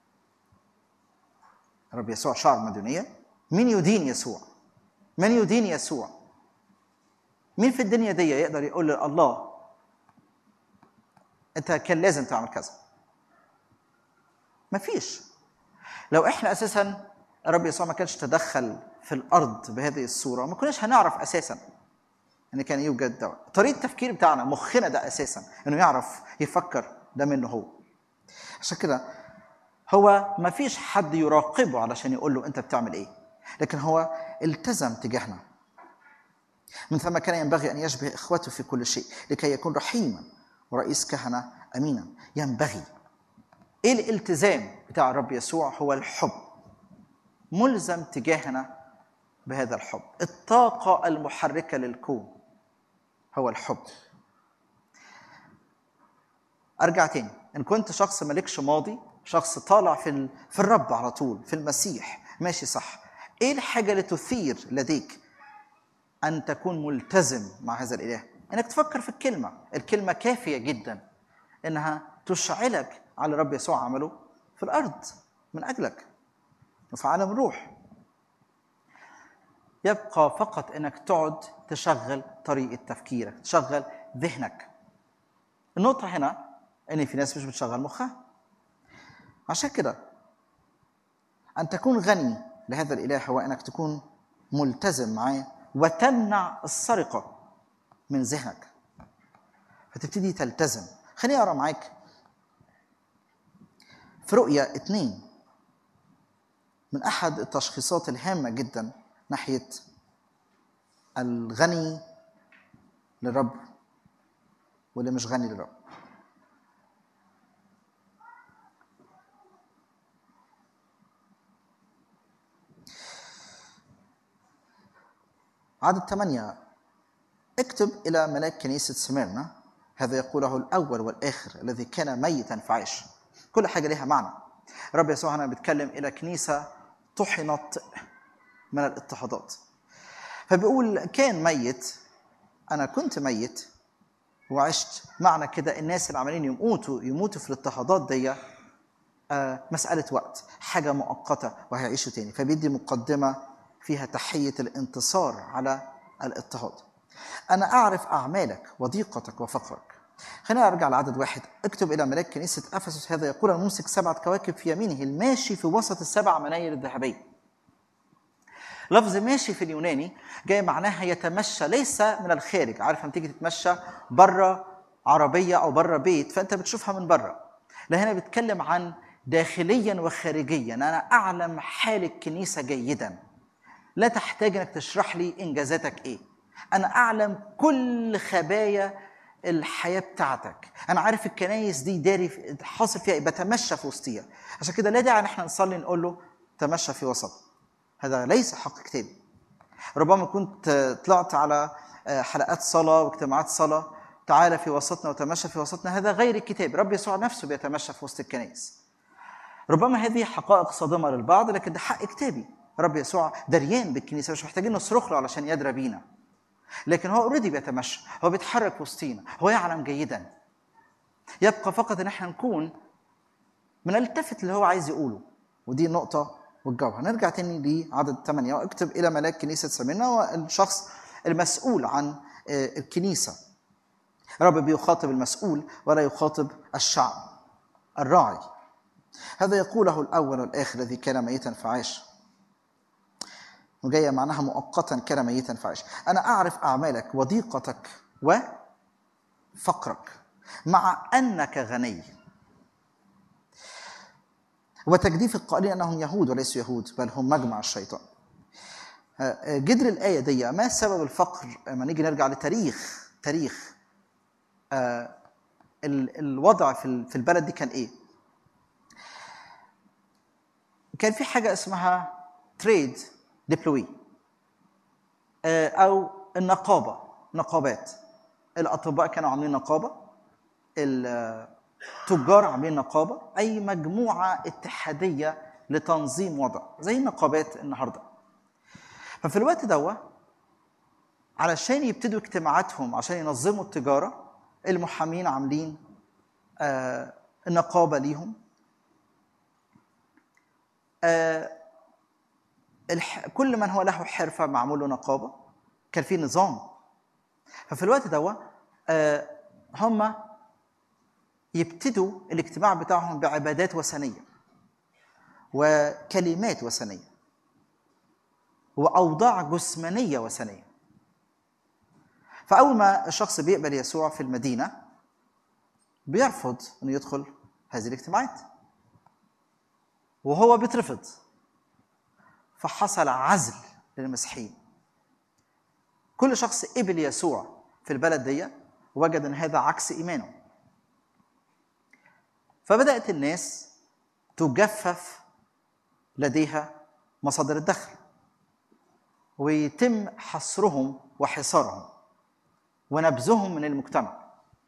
رب يسوع شعر بمديونيه مين يدين يسوع من يدين يسوع مين في الدنيا دي يقدر يقول لله انت كان لازم تعمل كذا مفيش لو احنا اساسا الرب يسوع ما كانش تدخل في الارض بهذه الصوره ما كناش هنعرف اساسا ان كان يوجد ده طريقه التفكير بتاعنا مخنا ده اساسا انه يعرف يفكر ده منه هو عشان كده هو ما فيش حد يراقبه علشان يقول له انت بتعمل ايه لكن هو التزم تجاهنا من ثم كان ينبغي ان يشبه اخوته في كل شيء لكي يكون رحيما ورئيس كهنه امينا ينبغي ايه الالتزام بتاع الرب يسوع هو الحب ملزم تجاهنا بهذا الحب الطاقة المحركة للكون هو الحب أرجع تاني إن كنت شخص مالكش ماضي شخص طالع في ال... في الرب على طول في المسيح ماشي صح إيه الحاجة اللي تثير لديك أن تكون ملتزم مع هذا الإله إنك تفكر في الكلمة الكلمة كافية جدا إنها تشعلك على رب يسوع عمله في الارض من اجلك وفي عالم الروح يبقى فقط انك تقعد تشغل طريقه تفكيرك تشغل ذهنك النقطه هنا ان في ناس مش بتشغل مخها عشان كده ان تكون غني لهذا الاله هو انك تكون ملتزم معاه وتمنع السرقه من ذهنك فتبتدي تلتزم خليني اقرا معاك في رؤيا اثنين من أحد التشخيصات الهامة جدا ناحية الغني للرب واللي مش غني للرب عدد ثمانية اكتب إلى ملاك كنيسة سميرنا هذا يقوله الأول والآخر الذي كان ميتا فعاش كل حاجه ليها معنى رب يسوع هنا بيتكلم الى كنيسه طحنت من الاضطهادات فبيقول كان ميت انا كنت ميت وعشت معنى كده الناس اللي عمالين يموتوا يموتوا في الاضطهادات دي آه مسألة وقت حاجة مؤقتة وهيعيشوا تاني فبيدي مقدمة فيها تحية الانتصار على الاضطهاد أنا أعرف أعمالك وضيقتك وفقرك خلينا ارجع لعدد واحد اكتب الى ملاك كنيسه افسس هذا يقول الممسك سبعه كواكب في يمينه الماشي في وسط السبع مناير الذهبيه لفظ ماشي في اليوناني جاي معناها يتمشى ليس من الخارج عارف لما تيجي تتمشى بره عربيه او بره بيت فانت بتشوفها من بره لا هنا بيتكلم عن داخليا وخارجيا انا اعلم حال الكنيسه جيدا لا تحتاج انك تشرح لي انجازاتك ايه انا اعلم كل خبايا الحياه بتاعتك انا عارف الكنايس دي داري حاصل فيها بتمشى في وسطيها عشان كده لا داعي ان احنا نصلي نقول له تمشى في وسط هذا ليس حق كتابي ربما كنت طلعت على حلقات صلاه واجتماعات صلاه تعالى في وسطنا وتمشى في وسطنا هذا غير الكتاب رب يسوع نفسه بيتمشى في وسط الكنائس ربما هذه حقائق صادمه للبعض لكن ده حق كتابي رب يسوع دريان بالكنيسه مش محتاجين نصرخ له علشان يدرى بينا لكن هو اوريدي بيتمشى هو بيتحرك وسطينا هو يعلم جيدا يبقى فقط ان احنا نكون بنلتفت اللي هو عايز يقوله ودي النقطة والجوهر نرجع تاني لعدد ثمانية واكتب إلى ملاك كنيسة سميرنا والشخص المسؤول عن آه، الكنيسة رب بيخاطب المسؤول ولا يخاطب الشعب الراعي هذا يقوله الأول والآخر الذي كان ميتا فعاش وجاية معناها مؤقتا كان ميتا فعاش أنا أعرف أعمالك وضيقتك وفقرك مع أنك غني وتجديف القائلين أنهم يهود وليسوا يهود بل هم مجمع الشيطان آه، جدر الآية دي ما سبب الفقر لما نيجي نرجع لتاريخ تاريخ آه، ال- الوضع في ال- في البلد دي كان ايه؟ كان في حاجه اسمها تريد ديبلوي او النقابه نقابات الاطباء كانوا عاملين نقابه التجار عاملين نقابه اي مجموعه اتحاديه لتنظيم وضع زي النقابات النهارده ففي الوقت دوا علشان يبتدوا اجتماعاتهم عشان ينظموا التجاره المحامين عاملين آه نقابه ليهم آه الح... كل من هو له حرفه معمول له نقابه كان في نظام ففي الوقت دوا آه هم يبتدوا الاجتماع بتاعهم بعبادات وثنيه وكلمات وثنيه واوضاع جسمانيه وثنيه فاول ما الشخص بيقبل يسوع في المدينه بيرفض انه يدخل هذه الاجتماعات وهو بيترفض فحصل عزل للمسيحيين كل شخص قبل يسوع في البلد دي وجد ان هذا عكس ايمانه فبدات الناس تجفف لديها مصادر الدخل ويتم حصرهم وحصارهم ونبذهم من المجتمع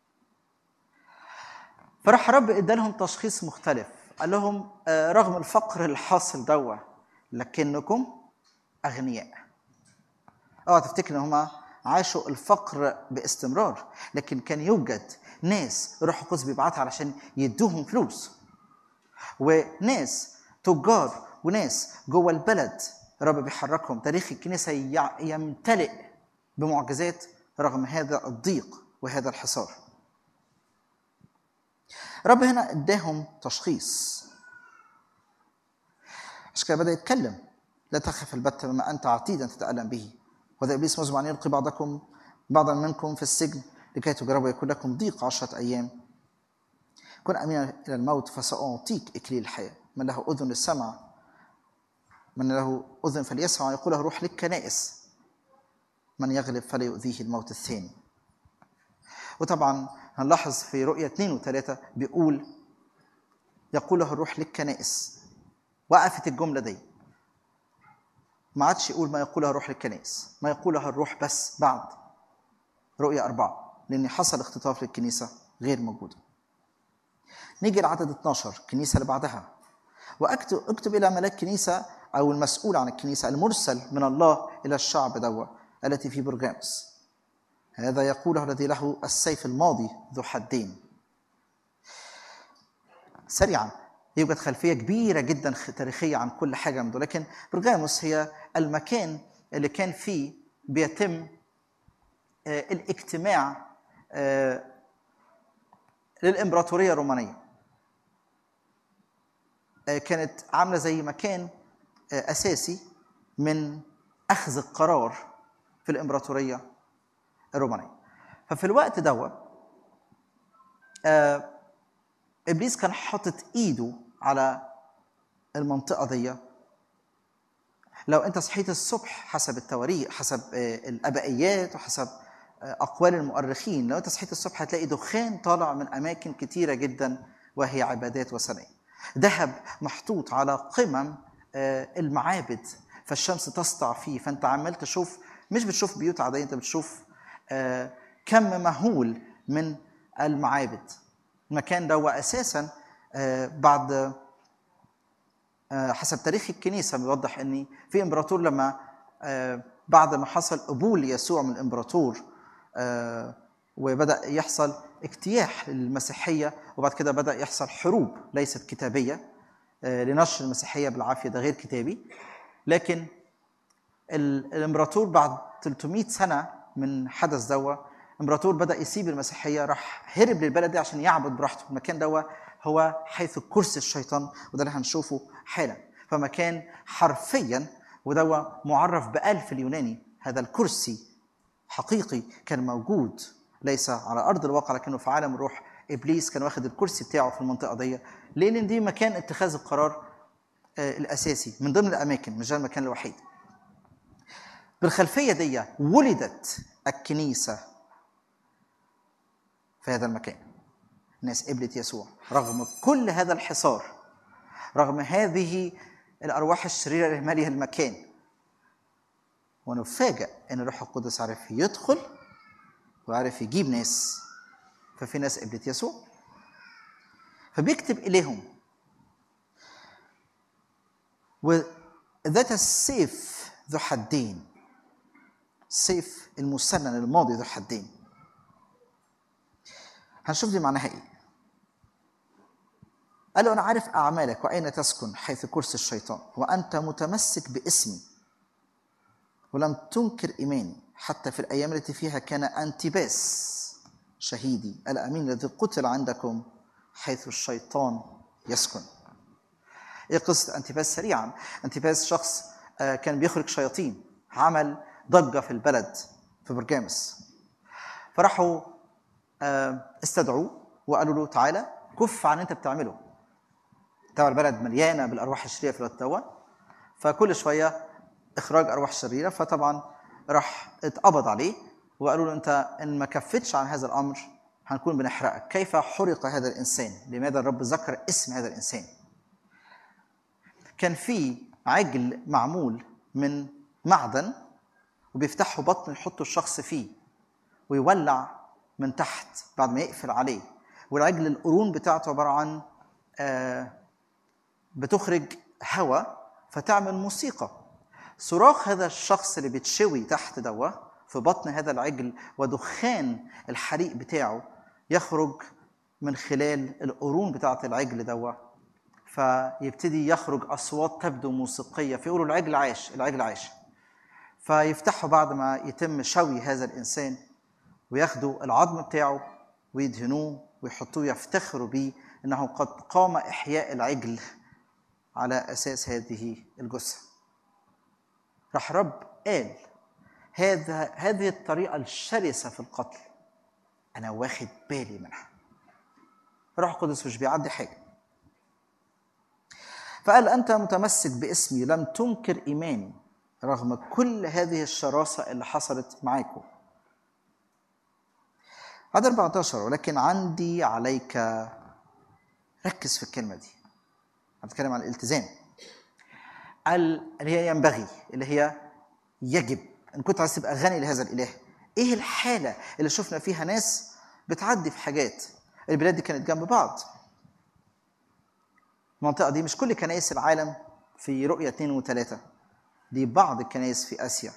فراح رب ادالهم تشخيص مختلف قال لهم آه، رغم الفقر الحاصل دوا لكنكم اغنياء اوعى تفتكر ان هم عاشوا الفقر باستمرار لكن كان يوجد ناس الروح القدس بيبعتها علشان يدوهم فلوس وناس تجار وناس جوه البلد رب بيحركهم تاريخ الكنيسه يع- يمتلئ بمعجزات رغم هذا الضيق وهذا الحصار رب هنا اداهم تشخيص عشان كده بدا يتكلم لا تخف البتة بما انت عتيد ان تتالم به وذا ابليس مزمع ان يلقي بعضكم بعضا منكم في السجن لكي تجربوا يكون لكم ضيق عشرة ايام كن امينا الى الموت فساعطيك اكليل الحياه من له اذن للسمع من له اذن فليسمع يقوله روح للكنائس من يغلب فلا يؤذيه الموت الثاني وطبعا هنلاحظ في رؤية اثنين وثلاثة بيقول يقوله الروح للكنائس وقفت الجملة دي ما عادش يقول ما يقوله الروح للكنائس ما يقوله الروح بس بعد رؤية أربعة لأن حصل اختطاف للكنيسة غير موجودة نيجي لعدد 12 الكنيسة اللي بعدها واكتب اكتب الى ملاك كنيسه او المسؤول عن الكنيسه المرسل من الله الى الشعب دوا التي في برجامس هذا يقوله الذي له السيف الماضي ذو حدين سريعا يوجد خلفيه كبيره جدا خ- تاريخيه عن كل حاجه من دول لكن برجاموس هي المكان اللي كان فيه بيتم آه، الاجتماع آه، للامبراطوريه الرومانيه آه، كانت عامله زي مكان آه، اساسي من اخذ القرار في الامبراطوريه الرومانيه ففي الوقت دوا آه، ابليس كان حاطط ايده على المنطقه دي لو انت صحيت الصبح حسب التواريخ حسب آه، الابائيات وحسب آه، اقوال المؤرخين لو انت صحيت الصبح هتلاقي دخان طالع من اماكن كتيره جدا وهي عبادات وثنيه ذهب محطوط على قمم آه، المعابد فالشمس تسطع فيه فانت عمال تشوف مش بتشوف بيوت عاديه انت بتشوف آه، كم مهول من المعابد المكان ده هو اساسا آه، بعد آه، حسب تاريخ الكنيسه بيوضح ان في امبراطور لما آه، بعد ما حصل قبول يسوع من الامبراطور آه، وبدا يحصل اجتياح للمسيحيه وبعد كده بدا يحصل حروب ليست كتابيه آه، لنشر المسيحيه بالعافيه ده غير كتابي لكن ال- الامبراطور بعد 300 سنه من حدث دوا الامبراطور بدا يسيب المسيحيه راح هرب للبلد دي عشان يعبد براحته المكان دوا هو حيث كرسي الشيطان وده اللي هنشوفه حالا فمكان حرفيا ودوا معرف بألف اليوناني هذا الكرسي حقيقي كان موجود ليس على ارض الواقع لكنه في عالم الروح ابليس كان واخد الكرسي بتاعه في المنطقه دي لان دي مكان اتخاذ القرار آه، الاساسي من ضمن الاماكن مش ده المكان الوحيد بالخلفيه دي ولدت الكنيسه في هذا المكان الناس قبلت يسوع رغم كل هذا الحصار رغم هذه الارواح الشريره اللي ماليه المكان ونفاجأ ان الروح القدس عرف يدخل وعرف يجيب ناس ففي ناس قبلت يسوع فبيكتب اليهم وذات السيف ذو حدين السيف المسنن الماضي ذو حدين هنشوف دي معناها ايه قال له انا عارف اعمالك واين تسكن حيث كرسي الشيطان وانت متمسك باسمي ولم تنكر ايماني حتى في الايام التي فيها كان انتباس شهيدي الامين الذي قتل عندكم حيث الشيطان يسكن. ايه قصه انتباس سريعا؟ انتباس شخص آه، كان بيخرج شياطين عمل ضجه في البلد في برجامس. فراحوا آه، استدعوه وقالوا له تعالى كف عن اللي انت بتعمله. طبعا البلد مليانه بالارواح الشريره في الوقت دوا فكل شويه اخراج ارواح شريره فطبعا راح اتقبض عليه وقالوا له انت ان ما كفتش عن هذا الامر هنكون بنحرقك كيف حرق هذا الانسان لماذا الرب ذكر اسم هذا الانسان كان في عجل معمول من معدن وبيفتحوا بطن يحطوا الشخص فيه ويولع من تحت بعد ما يقفل عليه والعجل القرون بتاعته عباره عن آه بتخرج هواء فتعمل موسيقى صراخ هذا الشخص اللي بيتشوي تحت دوا في بطن هذا العجل ودخان الحريق بتاعه يخرج من خلال القرون بتاعة العجل دوا فيبتدي يخرج أصوات تبدو موسيقية فيقولوا العجل عاش العجل عاش فيفتحوا بعد ما يتم شوي هذا الإنسان وياخدوا العظم بتاعه ويدهنوه ويحطوه يفتخروا به انه قد قام احياء العجل على اساس هذه الجثه. راح رب قال هذا هذه الطريقه الشرسه في القتل انا واخد بالي منها. الروح القدس مش بيعدي حاجه. فقال انت متمسك باسمي لم تنكر ايماني رغم كل هذه الشراسه اللي حصلت معاكم. عدد 14 ولكن عندي عليك ركز في الكلمه دي هنتكلم عن الالتزام ال- اللي هي ينبغي اللي هي يجب ان كنت عايز تبقى غني لهذا الاله ايه الحاله اللي شفنا فيها ناس بتعدي في حاجات البلاد دي كانت جنب بعض المنطقه دي مش كل كنائس العالم في رؤيه اثنين وثلاثه دي بعض الكنائس في اسيا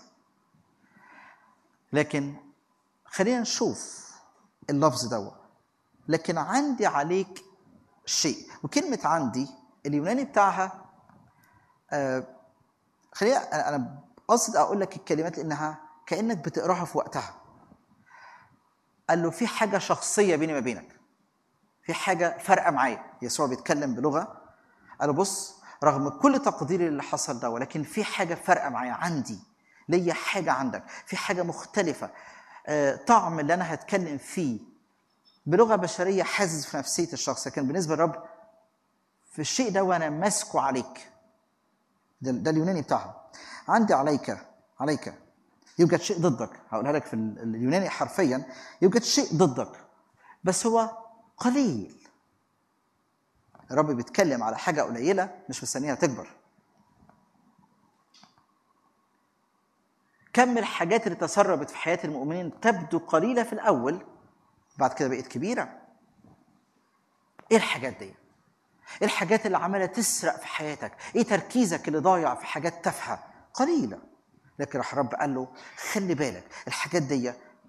لكن خلينا نشوف اللفظ ده لكن عندي عليك شيء وكلمة عندي اليوناني بتاعها آه خلينا أنا- أنا قصد أقول لك الكلمات لأنها كأنك بتقراها في وقتها قال له في حاجة شخصية بيني وما بينك في حاجة فارقة معايا يسوع بيتكلم بلغة قال له بص رغم كل تقديري اللي حصل ده ولكن في حاجة فارقة معايا عندي ليا حاجة عندك في حاجة مختلفة آه، طعم اللي أنا هتكلم فيه بلغة بشرية حازز في نفسية الشخص لكن بالنسبة للرب في الشيء ده وأنا ماسكه عليك ده, ده اليوناني بتاعها عندي عليك عليك يوجد شيء ضدك هقولها لك في ال- اليوناني حرفيا يوجد شيء ضدك بس هو قليل الرب بيتكلم على حاجة قليلة مش مستنيها تكبر كم الحاجات اللي تسربت في حياة المؤمنين تبدو قليلة في الأول بعد كده بقت كبيرة ايه الحاجات دي ايه الحاجات اللي عماله تسرق في حياتك ايه تركيزك اللي ضايع في حاجات تافهه قليله لكن راح رب قال له خلي بالك الحاجات دي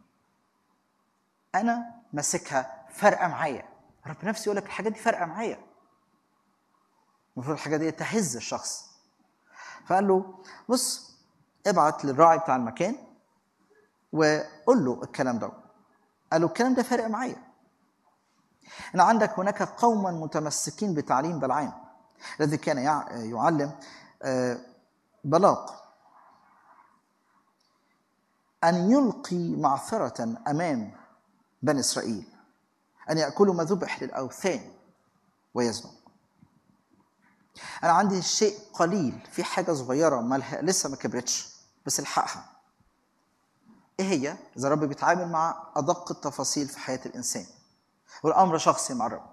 انا ماسكها فارقه معايا رب نفسه يقول لك الحاجات دي فارقه معايا المفروض الحاجات دي تهز الشخص فقال له بص ابعت للراعي بتاع المكان وقول له الكلام ده قال له الكلام ده فارق معايا ان عندك هناك قوما متمسكين بتعليم بلعام الذي كان يع- يعلم آه، بلاق ان يلقي معثره امام بني اسرائيل ان ياكلوا ما ذبح للاوثان ويزنوا انا عندي شيء قليل في حاجه صغيره مالها لسه ما كبرتش بس الحقها ايه هي اذا الرب بيتعامل مع ادق التفاصيل في حياه الانسان والامر شخصي مع الرب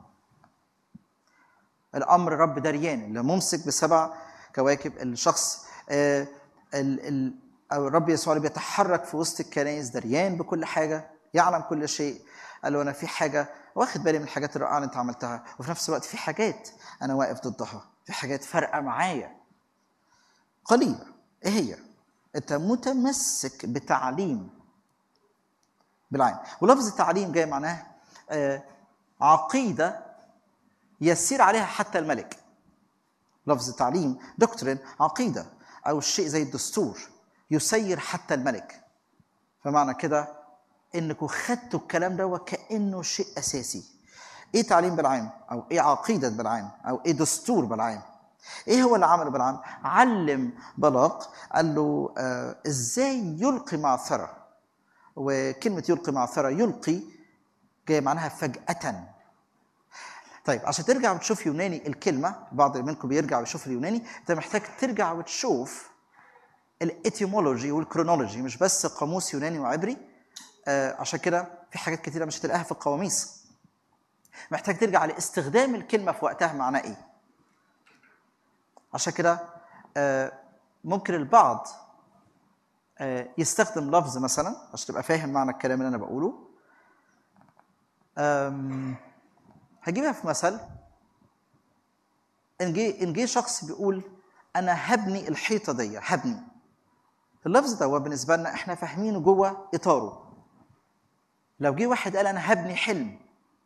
الامر رب دريان اللي ممسك بسبع كواكب الشخص آه، ال- ال- او الرب يسوع اللي بيتحرك في وسط الكنائس دريان بكل حاجه يعلم كل شيء قال له انا في حاجه واخد بالي من الحاجات الرائعه اللي انت عملتها وفي نفس الوقت في حاجات انا واقف ضدها في حاجات فارقه معايا قليله ايه هي انت متمسك بتعليم بالعين ولفظ التعليم جاي معناه آه، عقيده يسير عليها حتى الملك لفظ التعليم دكتورين عقيده او شيء زي الدستور يسير حتى الملك فمعنى كده انكم خدتوا الكلام ده وكانه شيء اساسي ايه تعليم بالعام او ايه عقيده بالعام او ايه دستور بالعام ايه هو اللي عمله بالعام علم بلاق قال له آه ازاي يلقي معثره وكلمه يلقي معثره يلقي جايه معناها فجاه طيب عشان ترجع وتشوف يوناني الكلمه بعض منكم بيرجع ويشوف اليوناني انت محتاج ترجع وتشوف الاتيمولوجي والكرونولوجي مش بس قاموس يوناني وعبري آه عشان كده في حاجات كتيره مش هتلاقيها في القواميس محتاج ترجع لاستخدام الكلمه في وقتها معناه ايه عشان كده آه ممكن البعض آه يستخدم لفظ مثلا عشان تبقى فاهم معنى الكلام اللي انا بقوله آم، هجيبها في مثل ان جه ان جه شخص بيقول انا هبني الحيطه دي هبني اللفظ ده هو بالنسبه لنا احنا فاهمينه جوه اطاره لو جه واحد قال انا هبني حلم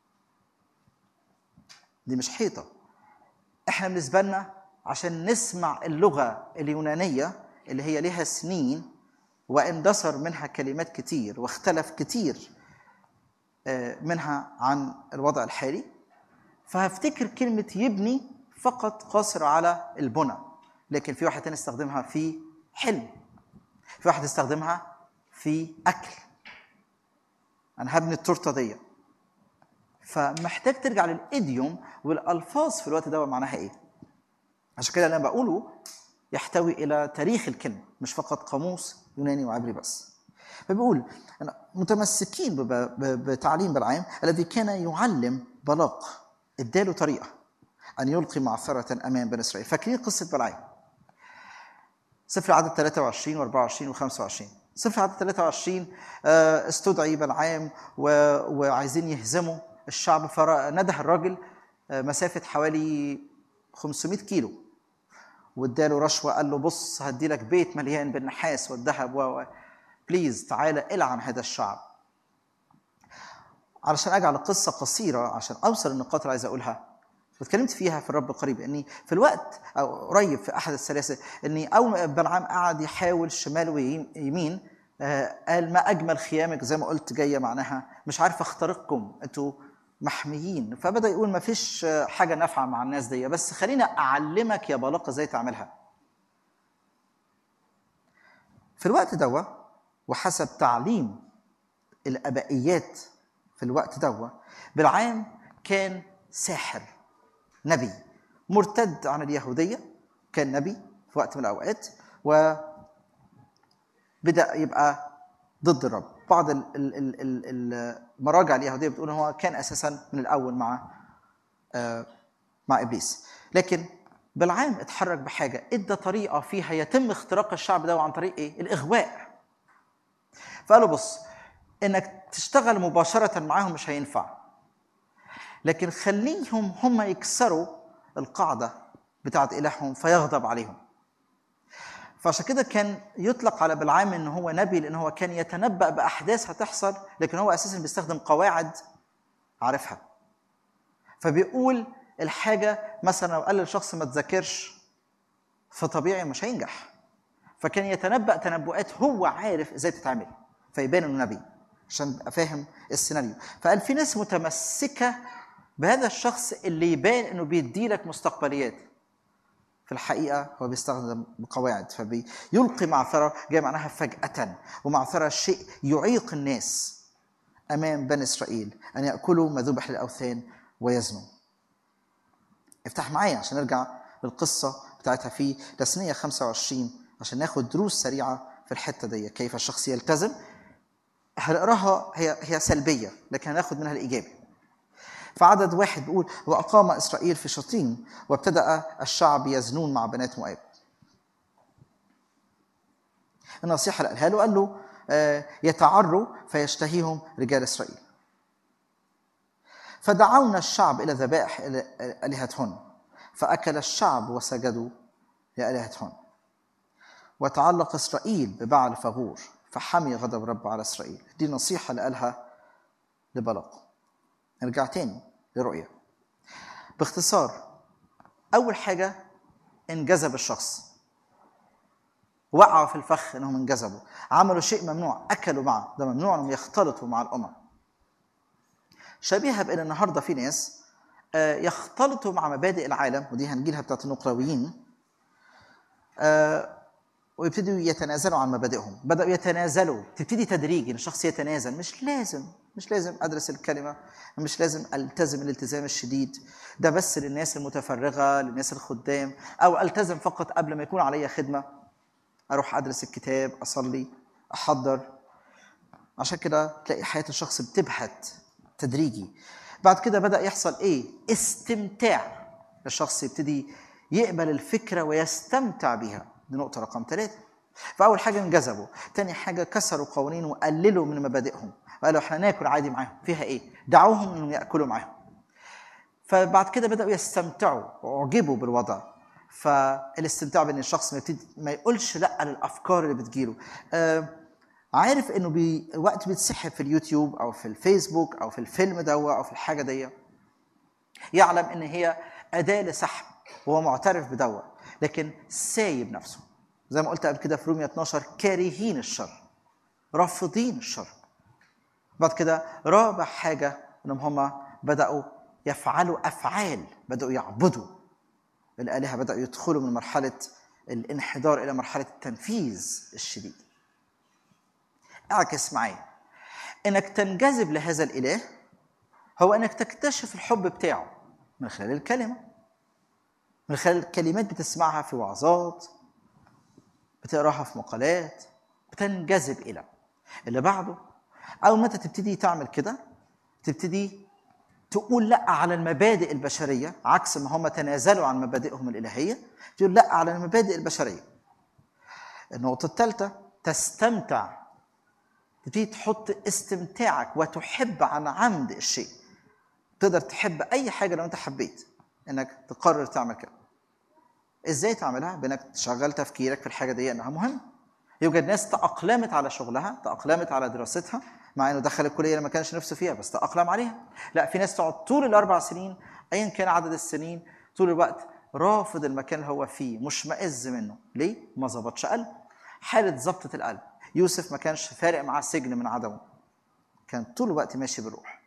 دي مش حيطه احنا بالنسبه لنا عشان نسمع اللغه اليونانيه اللي هي ليها سنين واندثر منها كلمات كتير واختلف كتير آه، منها عن الوضع الحالي فهفتكر كلمة يبني فقط قاصر على البنى لكن في واحد تاني استخدمها في حلم في واحد استخدمها في أكل أنا هبني التورتة دي فمحتاج ترجع للإيديوم والألفاظ في الوقت ده معناها إيه عشان كده اللي أنا بقوله يحتوي إلى تاريخ الكلمة مش فقط قاموس يوناني وعبري بس فبيقول أنا متمسكين بب- ب- بتعليم بلعام الذي كان يعلم بلاق اداله طريقه ان يلقي معثره امام بني اسرائيل فاكرين قصه بلعام سفر عدد 23 و24 و25 سفر عدد 23 آه، استدعي بلعام و- وعايزين يهزموا الشعب فنده الراجل آه، مسافه حوالي 500 كيلو واداله رشوه قال له بص هدي لك بيت مليان بالنحاس والذهب و و- بليز تعالى العن هذا الشعب علشان اجعل القصه قصيره عشان اوصل النقاط اللي عايز اقولها واتكلمت فيها في الرب قريب اني في الوقت او قريب في احد السلاسل اني اول ما بلعام قعد يحاول شمال ويمين آه، قال ما اجمل خيامك زي ما قلت جايه معناها مش عارف اخترقكم انتوا محميين فبدا يقول ما فيش آه، حاجه نافعه مع الناس دي بس خليني اعلمك يا بلاقه ازاي تعملها في الوقت دوا وحسب تعليم الابائيات في الوقت دوا بالعام كان ساحر نبي مرتد عن اليهوديه كان نبي في وقت من الاوقات وبدا يبقى ضد الرب بعض ال- ال- ال- ال- المراجع اليهوديه بتقول إن هو كان اساسا من الاول مع آه، مع ابليس لكن بالعام اتحرك بحاجه ادى طريقه فيها يتم اختراق الشعب ده عن طريق ايه؟ الاغواء. فقالوا بص انك تشتغل مباشره معاهم مش هينفع. لكن خليهم هم يكسروا القاعدة بتاعت إلههم فيغضب عليهم فعشان كده كان يطلق على بلعام ان هو نبي لان هو كان يتنبأ بأحداث هتحصل لكن هو أساسا بيستخدم قواعد عارفها فبيقول الحاجة مثلا لو قال للشخص ما تذاكرش فطبيعي مش هينجح فكان يتنبأ تنبؤات هو عارف ازاي تتعمل فيبان انه نبي عشان ابقى فاهم السيناريو فقال في ناس متمسكة بهذا الشخص اللي يبان انه بيدي لك مستقبليات في الحقيقة هو بيستخدم بقواعد فبيلقي معثرة جاي معناها فجأة ومعثرة شيء يعيق الناس أمام بني إسرائيل أن يأكلوا ما ذبح للأوثان ويزنوا افتح معايا عشان نرجع للقصة بتاعتها في تثنية 25 عشان ناخد دروس سريعة في الحتة دي كيف الشخص يلتزم هنقراها هي هي سلبية لكن هناخد منها الإيجابي فعدد واحد بيقول وأقام إسرائيل في شطيم وابتدأ الشعب يزنون مع بنات مؤاب النصيحة اللي قالها له قال له آه، يتعروا فيشتهيهم رجال إسرائيل فدعونا الشعب إلى ذبائح آلهتهن فأكل الشعب وسجدوا لآلهتهن وتعلق إسرائيل ببعل فغور فحمي غضب رب على إسرائيل دي نصيحة اللي قالها لبلق نرجع تاني لرؤية باختصار أول حاجة انجذب الشخص وقعوا في الفخ انهم انجذبوا عملوا شيء ممنوع اكلوا معه ده ممنوع انهم يختلطوا مع الامم شبيهه بان النهارده في ناس آه، يختلطوا مع مبادئ العالم ودي هنجيلها بتاعت النقراويين آه، ويبتدوا يتنازلوا عن مبادئهم بدأوا يتنازلوا تبتدي تدريجي ان الشخص يتنازل مش لازم مش لازم ادرس الكلمه مش لازم التزم الالتزام الشديد ده بس للناس المتفرغه للناس الخدام او التزم فقط قبل ما يكون علي خدمه اروح ادرس الكتاب اصلي احضر عشان كده تلاقي حياه الشخص بتبهت تدريجي بعد كده بدا يحصل ايه استمتاع الشخص يبتدي يقبل الفكره ويستمتع بها دي نقطه رقم ثلاثة فاول حاجه انجذبوا تاني حاجه كسروا قوانين وقللوا من مبادئهم قالوا احنا ناكل عادي معاهم فيها ايه دعوهم انهم ياكلوا معاهم فبعد كده بداوا يستمتعوا واعجبوا بالوضع فالاستمتاع بان الشخص ما يبتدي ما يقولش لا للافكار اللي بتجيله آه عارف انه بي وقت بيتسحب في اليوتيوب او في الفيسبوك او في الفيلم ده او في الحاجه دي يعلم ان هي اداه لسحب وهو معترف بدوا لكن سايب نفسه زي ما قلت قبل كده في رومية 12 كارهين الشر رافضين الشر بعد كده رابع حاجة انهم هما بدأوا يفعلوا أفعال بدأوا يعبدوا الآلهة بدأوا يدخلوا من مرحلة الانحدار إلى مرحلة التنفيذ الشديد اعكس معايا انك تنجذب لهذا الاله هو انك تكتشف الحب بتاعه من خلال الكلمه من خلال كلمات بتسمعها في وعظات بتقراها في مقالات بتنجذب الى اللي بعده اول ما انت تبتدي تعمل كده تبتدي تقول لا على المبادئ البشريه عكس ما هم تنازلوا عن مبادئهم الالهيه تقول لا على المبادئ البشريه النقطه الثالثه تستمتع تبتدي تحط استمتاعك وتحب عن عمد الشيء تقدر تحب اي حاجه لو انت حبيت انك تقرر تعمل كده ازاي تعملها بانك تشغل تفكيرك في الحاجه دي انها مهمه يوجد ناس تأقلمت على شغلها تأقلمت على دراستها مع انه دخل الكليه اللي ما كانش نفسه فيها بس تأقلم عليها لا في ناس تقعد طول الاربع سنين ايا كان عدد السنين طول الوقت رافض المكان اللي هو فيه مشمئز منه ليه ما ظبطش قلب حاله ضبطه القلب يوسف ما كانش فارق معاه السجن من عدمه كان طول الوقت ماشي بالروح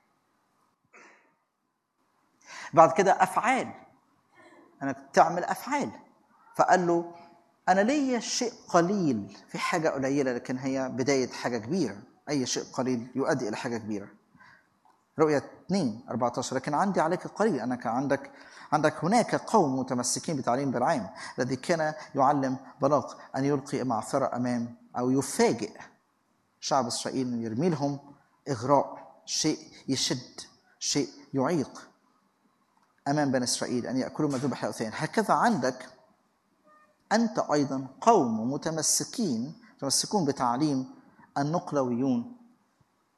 بعد كده افعال انك تعمل افعال فقال له انا ليا شيء قليل في حاجه قليله لكن هي بدايه حاجه كبيره اي شيء قليل يؤدي الى حاجه كبيره رؤية 2 14 لكن عندي عليك قليل انك عندك عندك هناك قوم متمسكين بتعليم بالعام الذي كان يعلم بلاق ان يلقي معثره امام او يفاجئ شعب اسرائيل انه يرمي لهم اغراء شيء يشد شيء يعيق امام بني اسرائيل ان ياكلوا ما ذبح لاوثان هكذا عندك انت ايضا قوم متمسكين متمسكون بتعليم النقلويون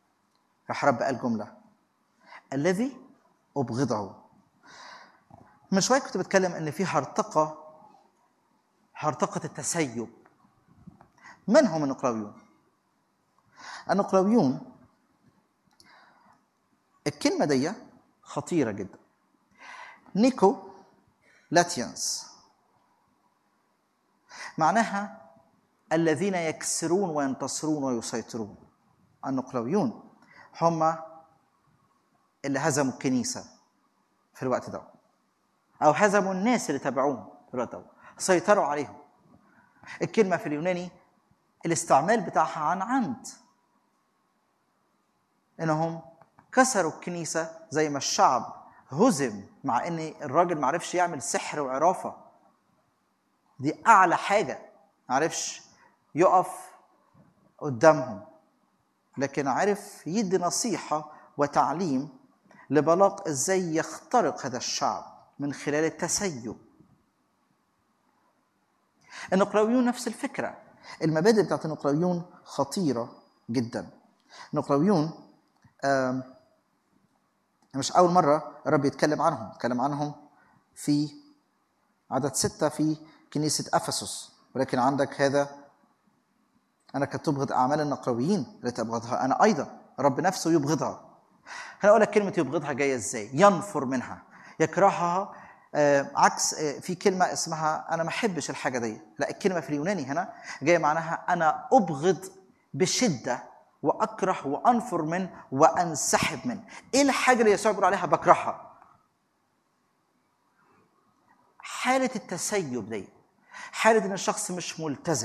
راح رب قال جمله الذي ابغضه من شويه كنت بتكلم ان في هرطقه هرطقه التسيب من هم النقراويون النقراويون الكلمه دي خطيره جدا نيكو لاتيانس معناها الذين يكسرون وينتصرون ويسيطرون النقراويون هم اللي هزموا الكنيسه في الوقت ده او هزموا الناس اللي تبعوهم في الوقت ده سيطروا عليهم الكلمه في اليوناني الاستعمال بتاعها عن عمد انهم كسروا الكنيسه زي ما الشعب هزم مع ان الراجل ما عرفش يعمل سحر وعرافه دي اعلى حاجه ما عرفش يقف قدامهم لكن عرف يدي نصيحه وتعليم لبلاق ازاي يخترق هذا الشعب من خلال التسيب النقراويون نفس الفكره المبادئ بتاعت النقراويون خطيره جدا النقراويون مش أول مرة الرب يتكلم عنهم يتكلم عنهم في عدد ستة في كنيسة أفسس ولكن عندك هذا أنا كنت تبغض أعمال النقراويين التي أبغضها أنا أيضا الرب نفسه يبغضها أنا أقول لك كلمة يبغضها جاية إزاي ينفر منها يكرهها آه عكس آه في كلمة اسمها أنا ما أحبش الحاجة دي لا الكلمة في اليوناني هنا جاية معناها أنا أبغض بشدة واكره وانفر من وانسحب من ايه الحاجه اللي يسوع بيقول عليها بكرهها حاله التسيب دي حاله ان الشخص مش ملتزم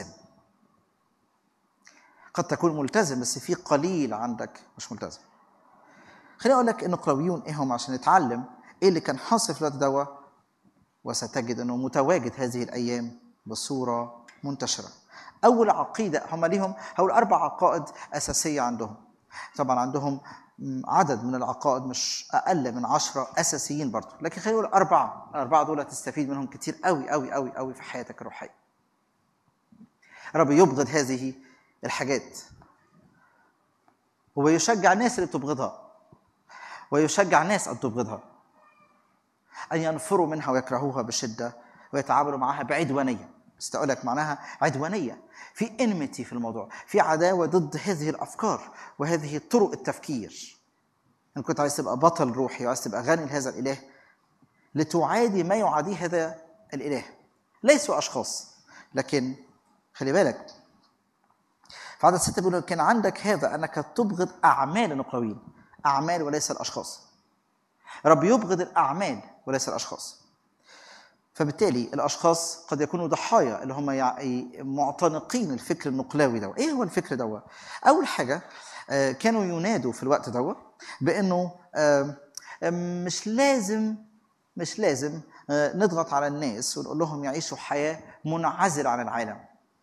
قد تكون ملتزم بس في قليل عندك مش ملتزم خليني اقول لك النقراويون ايه هم عشان نتعلم ايه اللي كان حاصل في الوقت دوا وستجد انه متواجد هذه الايام بصوره منتشره اول عقيده هم ليهم هقول اربع عقائد اساسيه عندهم طبعا عندهم عدد من العقائد مش اقل من عشرة اساسيين برضه لكن خلينا نقول اربعه الاربعه دول تستفيد منهم كتير قوي قوي قوي قوي في حياتك الروحيه رب يبغض هذه الحاجات ويشجع الناس اللي بتبغضها ويشجع الناس ان تبغضها ان ينفروا منها ويكرهوها بشده ويتعاملوا معها بعدوانيه بس اقول لك معناها عدوانيه في انمتي في الموضوع في عداوه ضد هذه الافكار وهذه طرق التفكير ان كنت عايز تبقى بطل روحي وعايز تبقى غني لهذا الاله لتعادي ما يعاديه هذا الاله ليسوا اشخاص لكن خلي بالك في عدد ستة بيقول كان عندك هذا انك تبغض اعمال النقراويين اعمال وليس الاشخاص رب يبغض الاعمال وليس الاشخاص فبالتالي الاشخاص قد يكونوا ضحايا اللي هم معتنقين الفكر النقلاوي ده ايه هو الفكر ده اول حاجه كانوا ينادوا في الوقت ده بانه مش لازم مش لازم نضغط على الناس ونقول لهم يعيشوا حياه منعزله عن العالم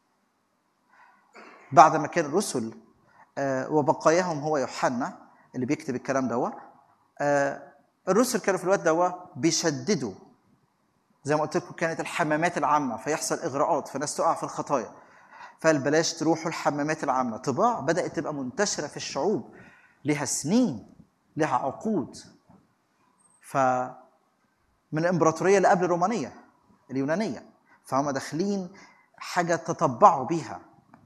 بعد ما كان الرسل وبقاياهم هو يوحنا اللي بيكتب الكلام ده الرسل كانوا في الوقت ده بيشددوا زي ما قلت لكم كانت الحمامات العامة فيحصل إغراءات فالناس تقع في الخطايا فقال بلاش تروحوا الحمامات العامة طباع بدأت تبقى منتشرة في الشعوب لها سنين لها عقود ف من الإمبراطورية اللي قبل الرومانية اليونانية فهم داخلين حاجة تطبعوا بيها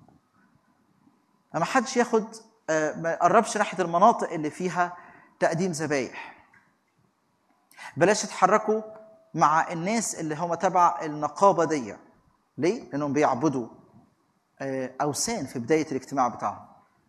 ما حدش ياخد ما يقربش ناحية المناطق اللي فيها تقديم ذبايح بلاش تتحركوا مع الناس اللي هم تبع النقابه دي ليه؟ لانهم بيعبدوا اوثان في بدايه الاجتماع بتاعهم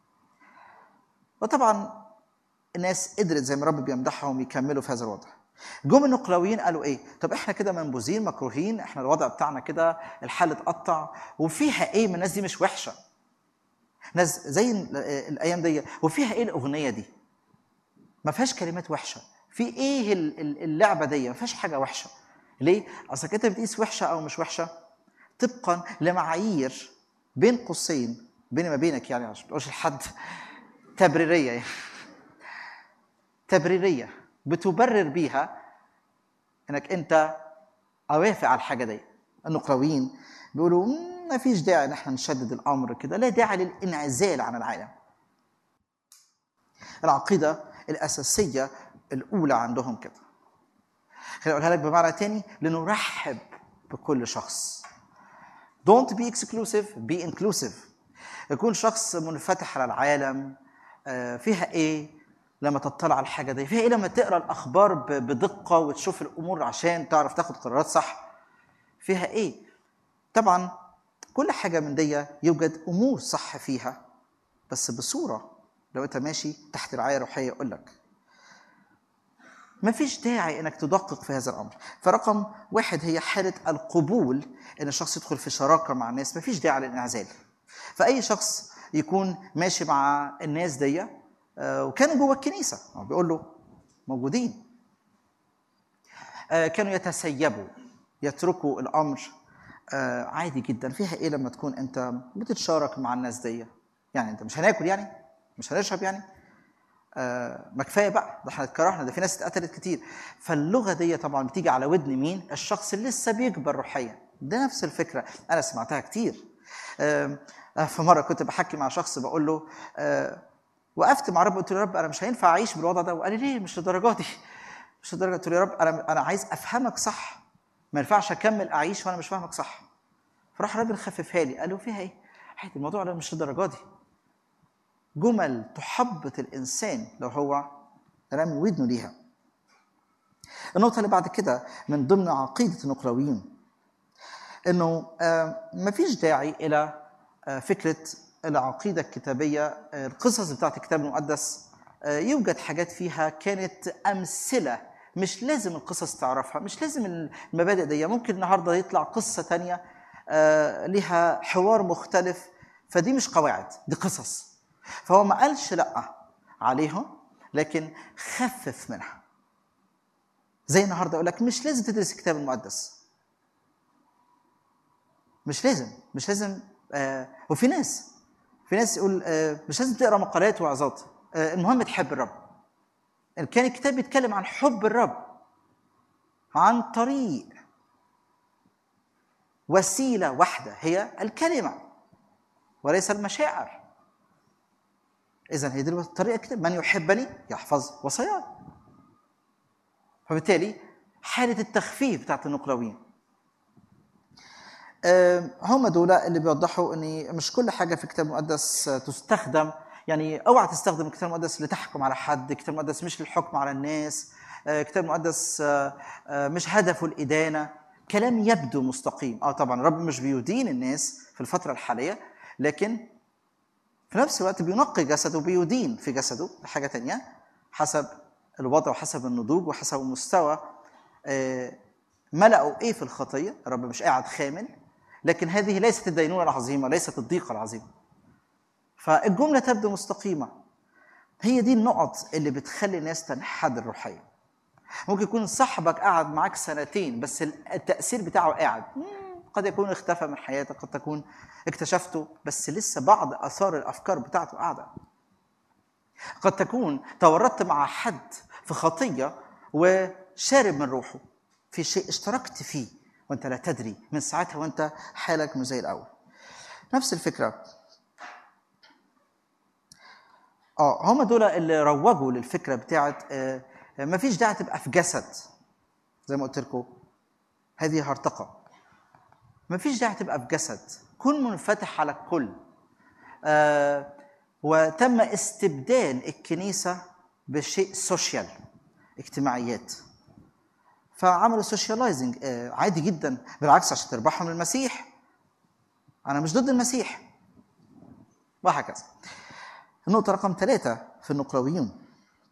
وطبعا الناس قدرت زي ما رب بيمدحهم يكملوا في هذا الوضع جم النقلاويين قالوا ايه؟ طب احنا كده منبوذين مكروهين احنا الوضع بتاعنا كده الحال اتقطع وفيها ايه من الناس دي مش وحشه ناس زي الايام دي وفيها ايه الاغنيه دي؟ ما فيهاش كلمات وحشه في ايه اللعبه دي ما فيهاش حاجه وحشه ليه اصلك انت بتقيس وحشه او مش وحشه طبقا لمعايير بين قوسين بيني ما بينك يعني عشان ما تقولش لحد تبريريه يعني. تبريريه بتبرر بيها انك انت اوافق على الحاجه دي النقراويين بيقولوا ما فيش داعي ان احنا نشدد الامر كده لا داعي للانعزال عن العالم العقيده الاساسيه الاولى عندهم كده خليني اقولها لك بمعنى تاني لنرحب بكل شخص Don't be exclusive be inclusive يكون شخص منفتح على العالم آه، فيها ايه لما تطلع على الحاجه دي فيها ايه لما تقرا الاخبار ب- بدقه وتشوف الامور عشان تعرف تاخد قرارات صح فيها ايه طبعا كل حاجه من دي يوجد امور صح فيها بس بصوره لو انت ماشي تحت رعايه روحيه يقول لك ما فيش داعي انك تدقق في هذا الامر فرقم واحد هي حاله القبول ان الشخص يدخل في شراكه مع الناس ما فيش داعي للانعزال فاي شخص يكون ماشي مع الناس دي آه، وكانوا جوه الكنيسه هو بيقول له موجودين آه، كانوا يتسيبوا يتركوا الامر آه، عادي جدا فيها ايه لما تكون انت بتتشارك مع الناس دي يعني انت مش هناكل يعني مش هنشرب يعني آه، ما كفايه بقى ده احنا اتكرهنا ده في ناس اتقتلت كتير فاللغه دي طبعا بتيجي على ودن مين الشخص اللي لسه بيكبر روحيا ده نفس الفكره انا سمعتها كتير آه، آه، في مره كنت بحكي مع شخص بقول له آه، وقفت مع رب قلت له يا رب انا مش هينفع اعيش بالوضع ده وقال لي ليه مش للدرجه دي مش للدرجه قلت له يا رب انا انا عايز افهمك صح ما ينفعش اكمل اعيش وانا مش فاهمك صح فراح الراجل خففها لي قال له فيها ايه؟ عادي الموضوع ده مش للدرجه دي جمل تحبط الانسان لو هو رامي ودنه ليها النقطة اللي بعد كده من ضمن عقيدة النقراويين انه آه، مفيش داعي الى آه، فكرة العقيدة الكتابية آه، القصص بتاعت الكتاب المقدس آه، يوجد حاجات فيها كانت أمثلة مش لازم القصص تعرفها مش لازم المبادئ دي ممكن النهاردة يطلع قصة تانية آه، لها حوار مختلف فدي مش قواعد دي قصص فهو ما قالش لا عليهم لكن خفف منها زي النهارده اقول لك مش لازم تدرس الكتاب المقدس مش لازم مش لازم آه وفي ناس في ناس يقول آه مش لازم تقرا مقالات وعظات آه المهم تحب الرب إن كان الكتاب بيتكلم عن حب الرب عن طريق وسيله واحده هي الكلمه وليس المشاعر اذا هي دي الطريقه كده من يحبني يحفظ وصاياي فبالتالي حاله التخفيف بتاعت النقراويين آه، هم دول اللي بيوضحوا ان مش كل حاجه في الكتاب المقدس آه، تستخدم يعني اوعى تستخدم الكتاب المقدس لتحكم على حد الكتاب المقدس مش للحكم على الناس آه، الكتاب المقدس آه، آه، مش هدفه الادانه كلام يبدو مستقيم اه طبعا الرب مش بيدين الناس في الفتره الحاليه لكن في نفس الوقت بينقي جسده وبيدين في جسده حاجه تانية حسب الوضع وحسب النضوج وحسب المستوى آه، ملأوا ايه في الخطيه الرب مش قاعد خامل لكن هذه ليست الدينونه العظيمه ليست الضيقه العظيمه فالجمله تبدو مستقيمه هي دي النقط اللي بتخلي الناس تنحدر روحيا ممكن يكون صاحبك قعد معاك سنتين بس التاثير بتاعه قاعد مم، قد يكون اختفى من حياتك قد تكون اكتشفته بس لسه بعض اثار الافكار بتاعته قاعده قد تكون تورطت مع حد في خطيه وشارب من روحه في شيء اشتركت فيه وانت لا تدري من ساعتها وانت حالك مش زي الاول نفس الفكره اه هم دول اللي روجوا للفكره بتاعت آه ما فيش داعي تبقى في جسد زي ما قلت لكم هذه هرطقه ما فيش داعي تبقى في جسد كن منفتح على الكل آه وتم استبدال الكنيسه بشيء سوشيال اجتماعيات فعملوا سوشيالايزنج آه عادي جدا بالعكس عشان تربحهم المسيح انا مش ضد المسيح وهكذا النقطة رقم ثلاثة في النقراويون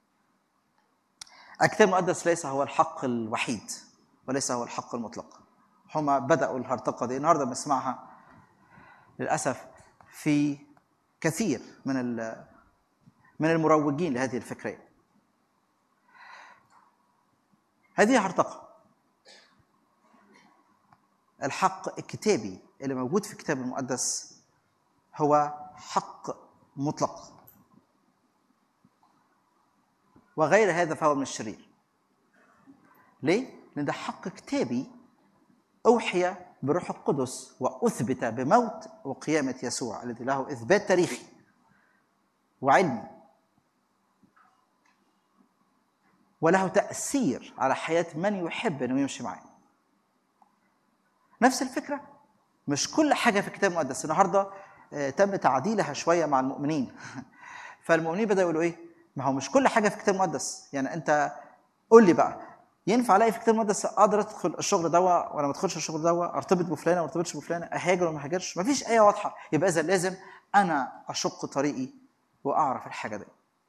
الكتاب المقدس ليس هو الحق الوحيد وليس هو الحق المطلق هما بدأوا الهرطقة دي النهاردة بنسمعها للأسف في كثير من ال- من المروجين لهذه الفكرية هذه هرطقة الحق الكتابي اللي موجود في الكتاب المقدس هو حق مطلق وغير هذا فهو من الشرير ليه؟ لأن ده حق كتابي أوحي بروح القدس وأثبت بموت وقيامة يسوع الذي له إثبات تاريخي وعلمي وله تأثير على حياة من يحب أنه يمشي معاه نفس الفكرة مش كل حاجة في الكتاب المقدس النهاردة آه، تم تعديلها شوية مع المؤمنين فالمؤمنين بدأوا يقولوا إيه ما هو مش كل حاجة في الكتاب المقدس يعني أنت قول لي بقى ينفع الاقي في الكتاب المقدس اقدر ادخل الشغل دوا ولا ما ادخلش الشغل دوا ارتبط بفلانه ولا ما ارتبطش بفلانه اهاجر ولا ما اهاجرش مفيش ايه واضحه يبقى اذا لازم انا اشق طريقي واعرف الحاجه دي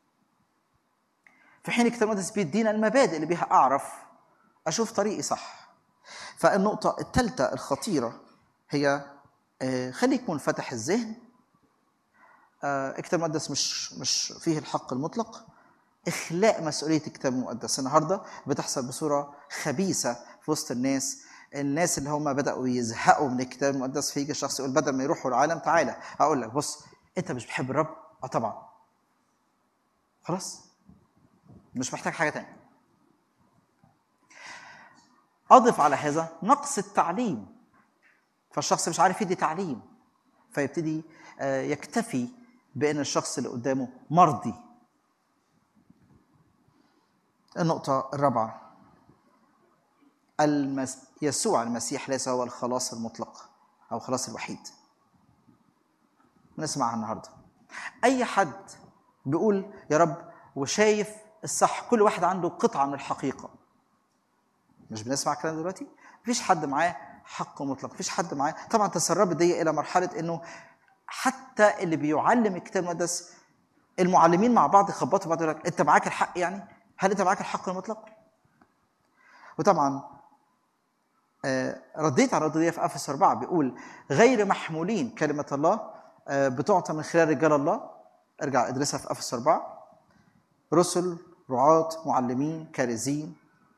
في حين الكتاب المقدس بيدينا المبادئ اللي بيها اعرف اشوف طريقي صح فالنقطه الثالثه الخطيره هي آه، خليك منفتح الذهن آه، الكتاب المقدس مش مش فيه الحق المطلق اخلاء مسؤوليه الكتاب المقدس النهارده بتحصل بصوره خبيثه في وسط الناس الناس اللي هم بداوا يزهقوا من الكتاب المقدس فيجي الشخص يقول بدل ما يروحوا العالم تعالى اقول لك بص انت مش بتحب الرب اه طبعا خلاص مش محتاج حاجه تانية اضف على هذا نقص التعليم فالشخص مش عارف يدي تعليم فيبتدي آه، يكتفي بان الشخص اللي قدامه مرضي النقطة الرابعة المس... يسوع المسيح ليس هو الخلاص المطلق أو الخلاص الوحيد نسمعها النهاردة أي حد بيقول يا رب وشايف الصح كل واحد عنده قطعة من الحقيقة مش بنسمع الكلام دلوقتي مفيش حد معاه حق مطلق مفيش حد معاه طبعا تسربت دي إلى مرحلة إنه حتى اللي بيعلم الكتاب المقدس المعلمين مع بعض يخبطوا بعض يقول لك انت معاك الحق يعني هل انت معاك الحق المطلق وطبعا آه، رديت على النقطه دي في افس 4 بيقول غير محمولين كلمه الله آه، بتعطى من خلال رجال الله ارجع ادرسها في افس 4 رسل رعاة معلمين كارزين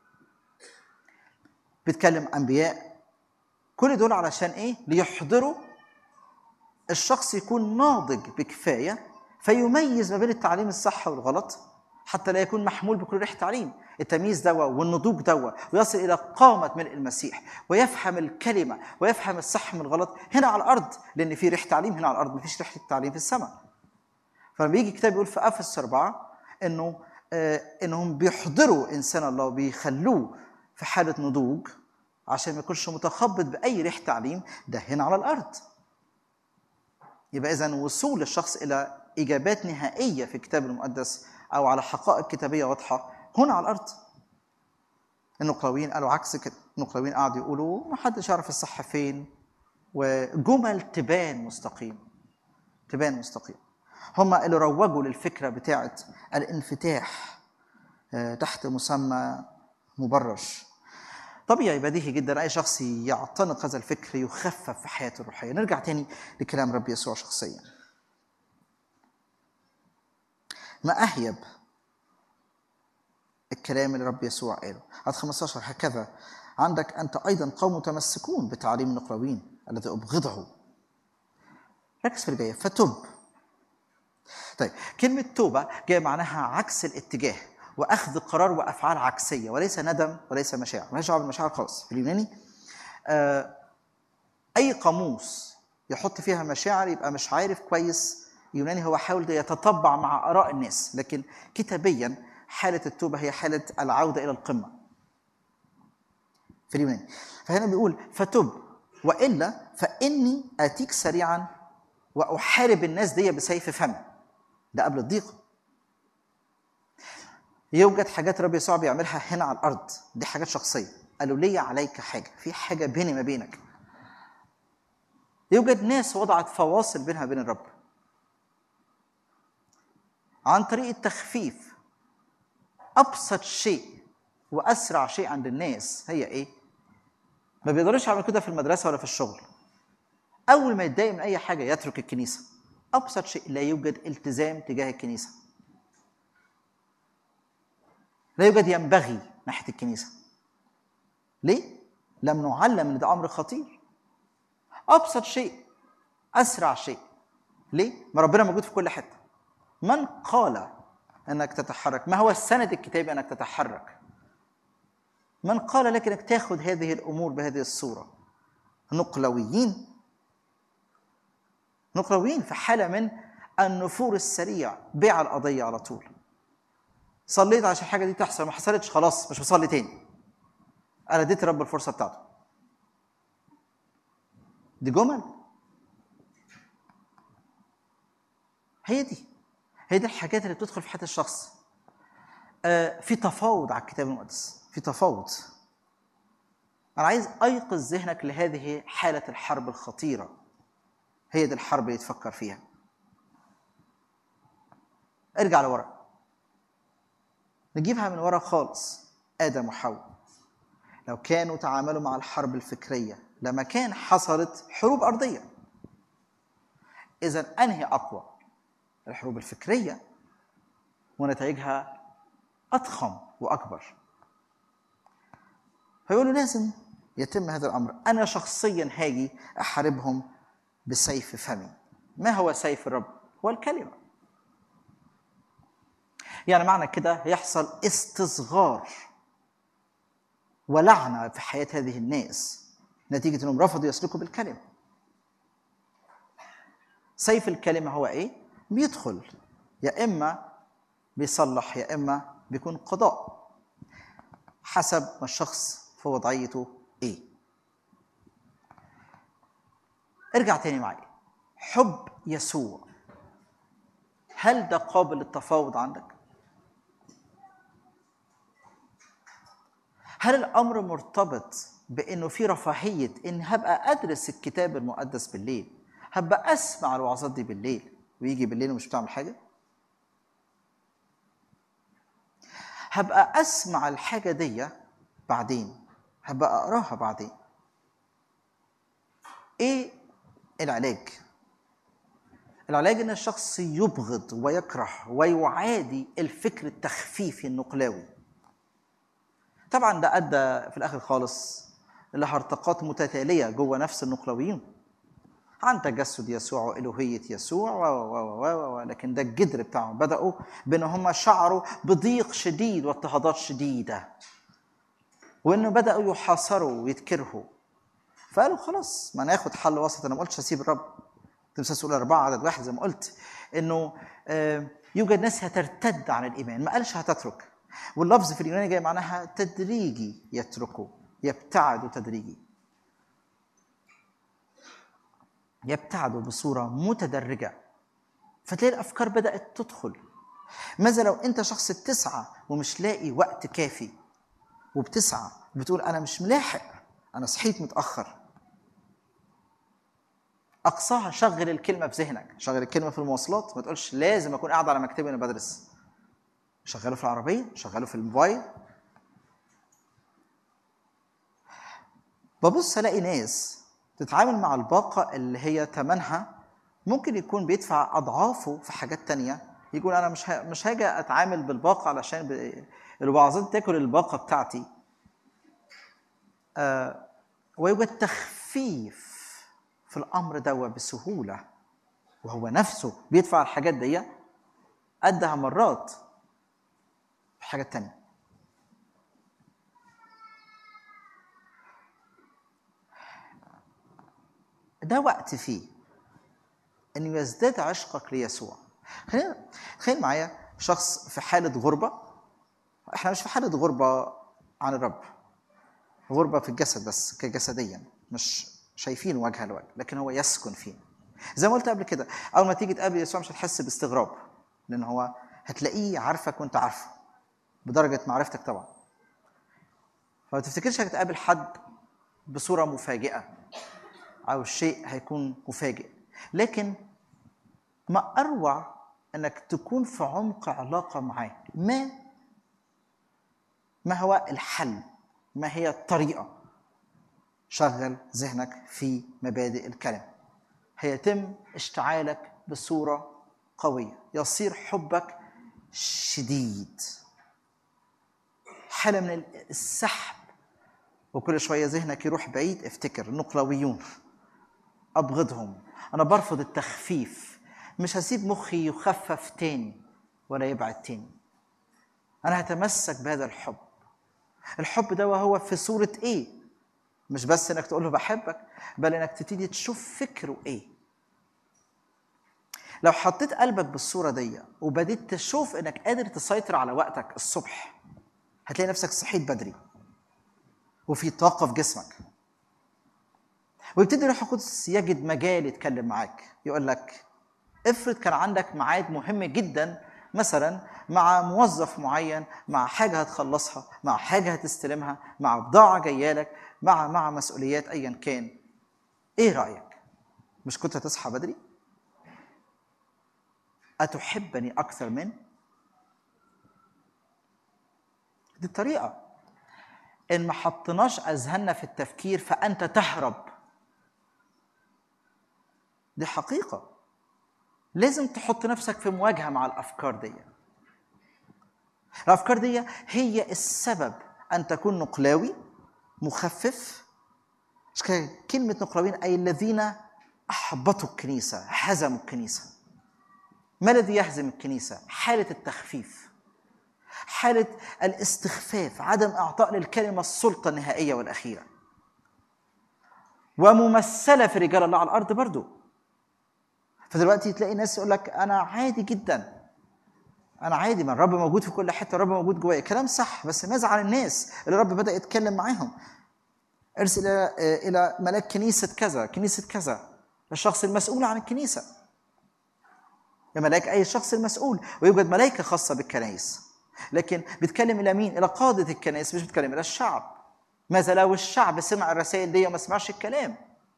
بيتكلم انبياء كل دول علشان ايه ليحضروا الشخص يكون ناضج بكفايه فيميز ما بين التعليم الصح والغلط حتى لا يكون محمول بكل ريح تعليم التمييز دوا والنضوج دوا ويصل الى قامه ملء المسيح ويفهم الكلمه ويفهم الصح من الغلط هنا على الارض لان في ريح تعليم هنا على الارض مفيش ريحه تعليم في السماء فلما يجي الكتاب يقول في افس اربعه انه آه انهم بيحضروا انسان الله وبيخلوه في حاله نضوج عشان ما يكونش متخبط باي ريح تعليم ده هنا على الارض يبقى اذا وصول الشخص الى اجابات نهائيه في الكتاب المقدس او على حقائق كتابيه واضحه هنا على الارض النقلاويين قالوا عكس كده النقلاويين قعدوا يقولوا ما حدش يعرف الصح فين وجمل تبان مستقيم تبان مستقيم هم اللي روجوا للفكره بتاعه الانفتاح آه، تحت مسمى مبرش طبيعي بديهي جدا اي شخص يعتنق هذا الفكر يخفف في حياته الروحيه نرجع تاني لكلام رب يسوع شخصيا ما أهيب الكلام اللي رب يسوع قاله عدد 15 هكذا عندك أنت أيضا قوم متمسكون بتعليم النقراوين الذي أبغضه ركز في الجاية فتب طيب كلمة توبة جاية معناها عكس الاتجاه وأخذ قرار وأفعال عكسية وليس ندم وليس مشاعر مالهاش دعوة بالمشاعر خالص في اليوناني آه أي قاموس يحط فيها مشاعر يبقى مش عارف كويس يوناني هو حاول يتطبع مع آراء الناس لكن كتابيا حالة التوبة هي حالة العودة إلى القمة في اليوناني فهنا بيقول فتب وإلا فإني آتيك سريعا وأحارب الناس دي بسيف فمي ده قبل الضيقة يوجد حاجات رب يسوع بيعملها هنا على الأرض دي حاجات شخصية قالوا لي عليك حاجة في حاجة بيني ما بينك يوجد ناس وضعت فواصل بينها وبين الرب عن طريق التخفيف ابسط شيء واسرع شيء عند الناس هي ايه ما بيقدروش يعملوا كده في المدرسه ولا في الشغل اول ما يتضايق من اي حاجه يترك الكنيسه ابسط شيء لا يوجد التزام تجاه الكنيسه لا يوجد ينبغي ناحيه الكنيسه ليه لم نعلم ان ده امر خطير ابسط شيء اسرع شيء ليه ما ربنا موجود في كل حته من قال انك تتحرك ما هو السند الكتابي انك تتحرك من قال لك انك تاخذ هذه الامور بهذه الصوره نقلويين نقلويين في حاله من النفور السريع بيع القضيه على طول صليت عشان الحاجه دي تحصل ما حصلتش خلاص مش بصلي تاني انا اديت رب الفرصه بتاعته دي جمل هي دي هي دي الحاجات اللي بتدخل في حياه الشخص آه في تفاوض على الكتاب المقدس في تفاوض انا عايز ايقظ ذهنك لهذه حاله الحرب الخطيره هي دي الحرب اللي تفكر فيها ارجع لورا نجيبها من ورا خالص ادم وحواء لو كانوا تعاملوا مع الحرب الفكريه لما كان حصلت حروب ارضيه اذا انهي اقوى الحروب الفكريه ونتائجها اضخم واكبر فيقولوا لازم يتم هذا الامر انا شخصيا هاجي احاربهم بسيف فمي ما هو سيف الرب هو الكلمه يعني معنى كده يحصل استصغار ولعنه في حياه هذه الناس نتيجه انهم رفضوا يسلكوا بالكلمه سيف الكلمه هو ايه بيدخل يا اما بيصلح يا اما بيكون قضاء حسب ما الشخص في وضعيته ايه ارجع تاني معايا حب يسوع هل ده قابل للتفاوض عندك هل الامر مرتبط بانه في رفاهيه ان هبقى ادرس الكتاب المقدس بالليل هبقى اسمع الوعظات دي بالليل ويجي بالليل ومش بتعمل حاجه هبقى اسمع الحاجه دي بعدين هبقى اقراها بعدين ايه العلاج العلاج ان الشخص يبغض ويكره ويعادي الفكر التخفيفي النقلاوي طبعا ده ادى في الاخر خالص لهرطقات متتاليه جوه نفس النقلويين عن تجسد يسوع والوهيه يسوع و و و و لكن ده الجدر بتاعهم بداوا بان هم شعروا بضيق شديد واضطهادات شديده وانه بداوا يحاصروا ويتكرهوا فقالوا خلاص ما ناخد حل وسط انا ما قلتش هسيب الرب تمثال سؤال أربعة عدد واحد زي ما قلت إنه يوجد ناس هترتد عن الإيمان ما قالش هتترك واللفظ في اليوناني جاي معناها تدريجي يتركوا يبتعدوا تدريجي يبتعدوا بصورة متدرجة فتلاقي الأفكار بدأت تدخل ماذا لو أنت شخص بتسعى ومش لاقي وقت كافي وبتسعى بتقول أنا مش ملاحق أنا صحيت متأخر اقصاها شغل الكلمه في ذهنك شغل الكلمه في المواصلات ما تقولش لازم اكون قاعد على مكتبي وانا بدرس شغله في العربيه شغله في الموبايل ببص الاقي ناس تتعامل مع الباقه اللي هي ثمنها ممكن يكون بيدفع اضعافه في حاجات تانية يقول انا مش مش هاجي اتعامل بالباقه علشان ب... الوعظات تاكل الباقه بتاعتي آه ويوجد تخفيف في الامر ده بسهوله وهو نفسه بيدفع الحاجات دي قدها مرات في حاجات تانية ده وقت فيه انه يزداد عشقك ليسوع خلينا تخيل معايا شخص في حالة غربة احنا مش في حالة غربة عن الرب غربة في الجسد بس كجسديا مش شايفين وجها لوجه لكن هو يسكن فينا زي ما قلت قبل كده اول ما تيجي تقابل يسوع مش هتحس باستغراب لان هو هتلاقيه عارفك وانت عارفه بدرجه معرفتك طبعا فما تفتكرش هتقابل حد بصوره مفاجئه او شيء هيكون مفاجئ لكن ما اروع انك تكون في عمق علاقه معاه ما ما هو الحل ما هي الطريقه شغل ذهنك في مبادئ الكلام هيتم اشتعالك بصورة قوية يصير حبك شديد حالة من السحب وكل شوية ذهنك يروح بعيد افتكر النقلويون أبغضهم أنا برفض التخفيف مش هسيب مخي يخفف تاني ولا يبعد تاني أنا هتمسك بهذا الحب الحب ده وهو في صورة إيه؟ مش بس انك تقول له بحبك بل انك تبتدي تشوف فكره ايه لو حطيت قلبك بالصورة دي وبديت تشوف انك قادر تسيطر على وقتك الصبح هتلاقي نفسك صحيت بدري وفي طاقة في جسمك ويبتدي الروح القدس يجد مجال يتكلم معاك يقول لك افرض كان عندك ميعاد مهم جدا مثلا مع موظف معين مع حاجه هتخلصها مع حاجه هتستلمها مع بضاعه جايه لك مع مع مسؤوليات ايا كان ايه رايك مش كنت هتصحى بدري اتحبني اكثر من دي الطريقه ان ما حطيناش اذهاننا في التفكير فانت تهرب دي حقيقه لازم تحط نفسك في مواجهه مع الافكار دي الافكار دي هي السبب ان تكون نقلاوي مخفف مش كده كلمه نقلاويين اي الذين احبطوا الكنيسه هزموا الكنيسه ما الذي يهزم الكنيسه حاله التخفيف حاله الاستخفاف عدم اعطاء للكلمه السلطه النهائيه والاخيره وممثله في رجال الله على الارض برضو فدلوقتي تلاقي ناس يقول لك انا عادي جدا انا عادي ما الرب موجود في كل حته الرب موجود جوايا كلام صح بس ماذا عن الناس اللي الرب بدا يتكلم معاهم ارسل الى الى ملاك كنيسه كذا كنيسه كذا الشخص المسؤول عن الكنيسه يا ملاك اي شخص المسؤول ويوجد ملائكه خاصه بالكنائس لكن بيتكلم الى مين الى قاده الكنائس مش بيتكلم الى الشعب ماذا لو الشعب سمع الرسائل دي وما سمعش الكلام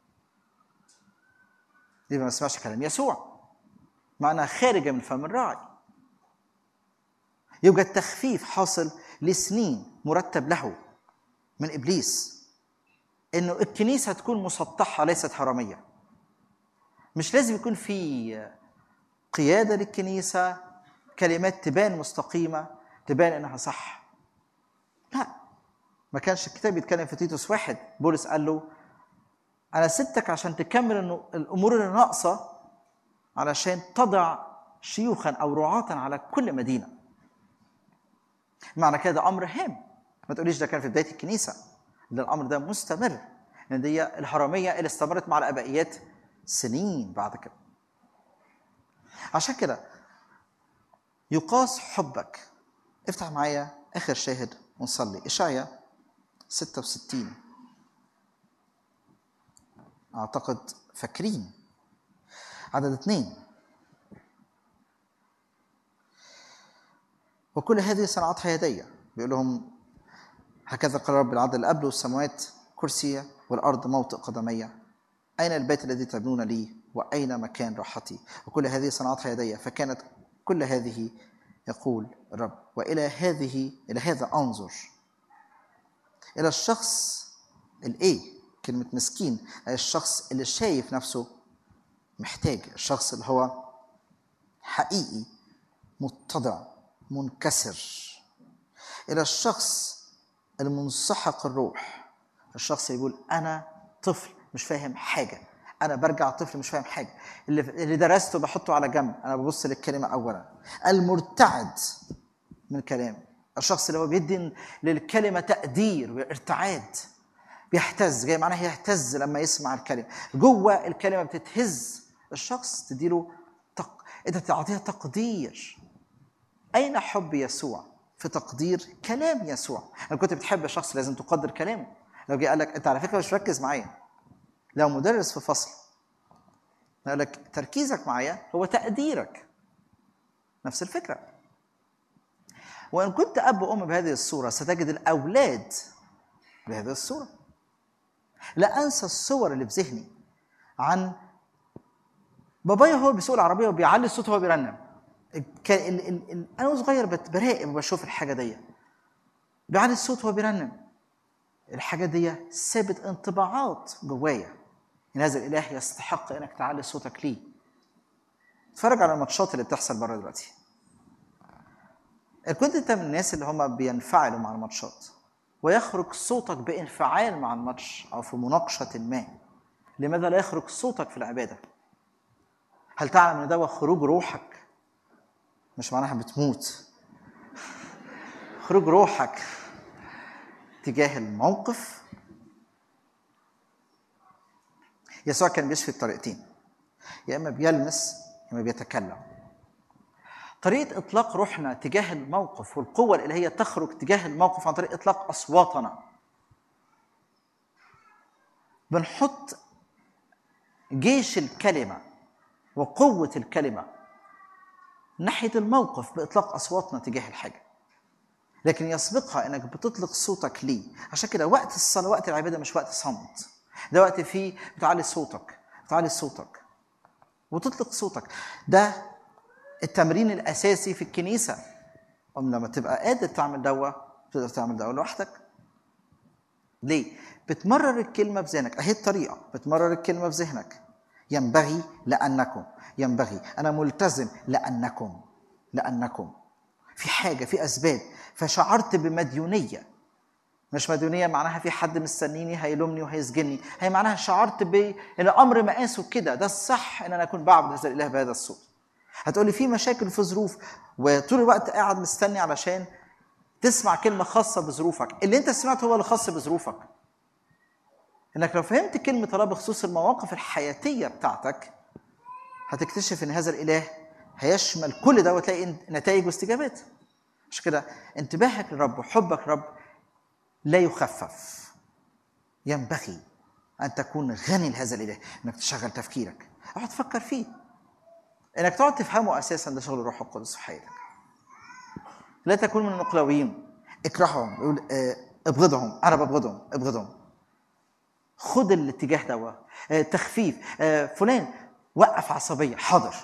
يبقى ما سمعش كلام يسوع معناها خارجه من فم الراعي يوجد تخفيف حاصل لسنين مرتب له من ابليس انه الكنيسه تكون مسطحه ليست هرميه مش لازم يكون في قياده للكنيسه كلمات تبان مستقيمه تبان انها صح لا ما كانش الكتاب بيتكلم في تيتوس واحد بولس قال له انا سبتك عشان تكمل إنه الامور اللي ناقصه علشان تضع شيوخا او رعاة على كل مدينه معنى كده ده امر هام ما تقوليش ده كان في بدايه الكنيسه ده الامر ده مستمر لان دي الهرميه اللي استمرت مع الابائيات سنين بعد كده عشان كده يقاس حبك افتح معايا اخر شاهد ونصلي اشعيا 66 اعتقد فاكرين عدد اثنين وكل هذه صنعتها يدي بيقول لهم هكذا قال رب العدل الأبل والسماوات كرسي والأرض موطئ قدمي أين البيت الذي تبنون لي وأين مكان راحتي وكل هذه صنعتها يدي فكانت كل هذه يقول الرب وإلى هذه إلى هذا أنظر إلى الشخص الإيه كلمة مسكين أي الشخص اللي شايف نفسه محتاج الشخص اللي هو حقيقي متضع منكسر إلى الشخص المنسحق الروح الشخص يقول أنا طفل مش فاهم حاجة أنا برجع طفل مش فاهم حاجة اللي اللي درسته بحطه على جنب أنا ببص للكلمة أولا المرتعد من كلام الشخص اللي هو بيدي للكلمة تقدير وارتعاد بيهتز جاي معناها يهتز لما يسمع الكلمة جوه الكلمة بتتهز الشخص تديله تق... انت تعطيها تقدير اين حب يسوع في تقدير كلام يسوع انا كنت بتحب الشخص لازم تقدر كلامه لو جه قال لك انت على فكره مش مركز معايا لو مدرس في فصل قال لك تركيزك معايا هو تقديرك نفس الفكره وان كنت اب وام بهذه الصوره ستجد الاولاد بهذه الصوره لا انسى الصور اللي في ذهني عن بابايا هو بيسوق العربيه وبيعلي الصوت وهو بيرنم كان ال ال ال انا صغير بت- براقب وبشوف الحاجه دي بيعلي الصوت وهو بيرنم الحاجه دي سابت انطباعات جوايا ان هذا الاله يستحق انك تعلي صوتك ليه اتفرج على الماتشات اللي بتحصل بره دلوقتي كنت انت من الناس اللي هم بينفعلوا مع الماتشات ويخرج صوتك بانفعال مع الماتش او في مناقشه ما لماذا لا يخرج صوتك في العباده هل تعلم ان ده خروج روحك مش معناها بتموت خروج روحك تجاه الموقف يسوع كان بيشفي بطريقتين يا اما بيلمس لما بيتكلم طريقة إطلاق روحنا تجاه الموقف والقوة الإلهية تخرج تجاه الموقف عن طريق إطلاق أصواتنا بنحط جيش الكلمة وقوة الكلمة ناحية الموقف بإطلاق أصواتنا تجاه الحاجة لكن يسبقها انك بتطلق صوتك ليه عشان كده وقت الصلاه وقت العباده مش وقت صمت ده وقت فيه بتعلي صوتك بتعلي صوتك وتطلق صوتك ده التمرين الاساسي في الكنيسه أم لما تبقى قادر تعمل دوا تقدر تعمل دوا لوحدك ليه بتمرر الكلمه في ذهنك اهي الطريقه بتمرر الكلمه في ذهنك ينبغي لانكم ينبغي انا ملتزم لانكم لانكم في حاجه في اسباب فشعرت بمديونيه مش مديونيه معناها في حد مستنيني هيلومني وهيسجني هي معناها شعرت بان الامر مقاسه كده ده الصح ان انا اكون بعبد هذا الاله بهذا الصوت هتقولي في مشاكل في ظروف وطول الوقت قاعد مستني علشان تسمع كلمه خاصه بظروفك اللي انت سمعته هو اللي خاص بظروفك انك لو فهمت كلمه الله بخصوص المواقف الحياتيه بتاعتك هتكتشف ان هذا الاله هيشمل كل ده وتلاقي نتائج واستجابات عشان كده انتباهك للرب وحبك للرب لا يخفف ينبغي ان تكون غني لهذا الاله انك تشغل تفكيرك اقعد تفكر فيه انك تقعد تفهمه اساسا ده شغل الروح القدس في حياتك لا تكون من النقلويين اكرههم يقول اه ابغضهم انا ببغضهم ابغضهم خد الاتجاه ده اه تخفيف اه فلان وقف عصبيه حاضر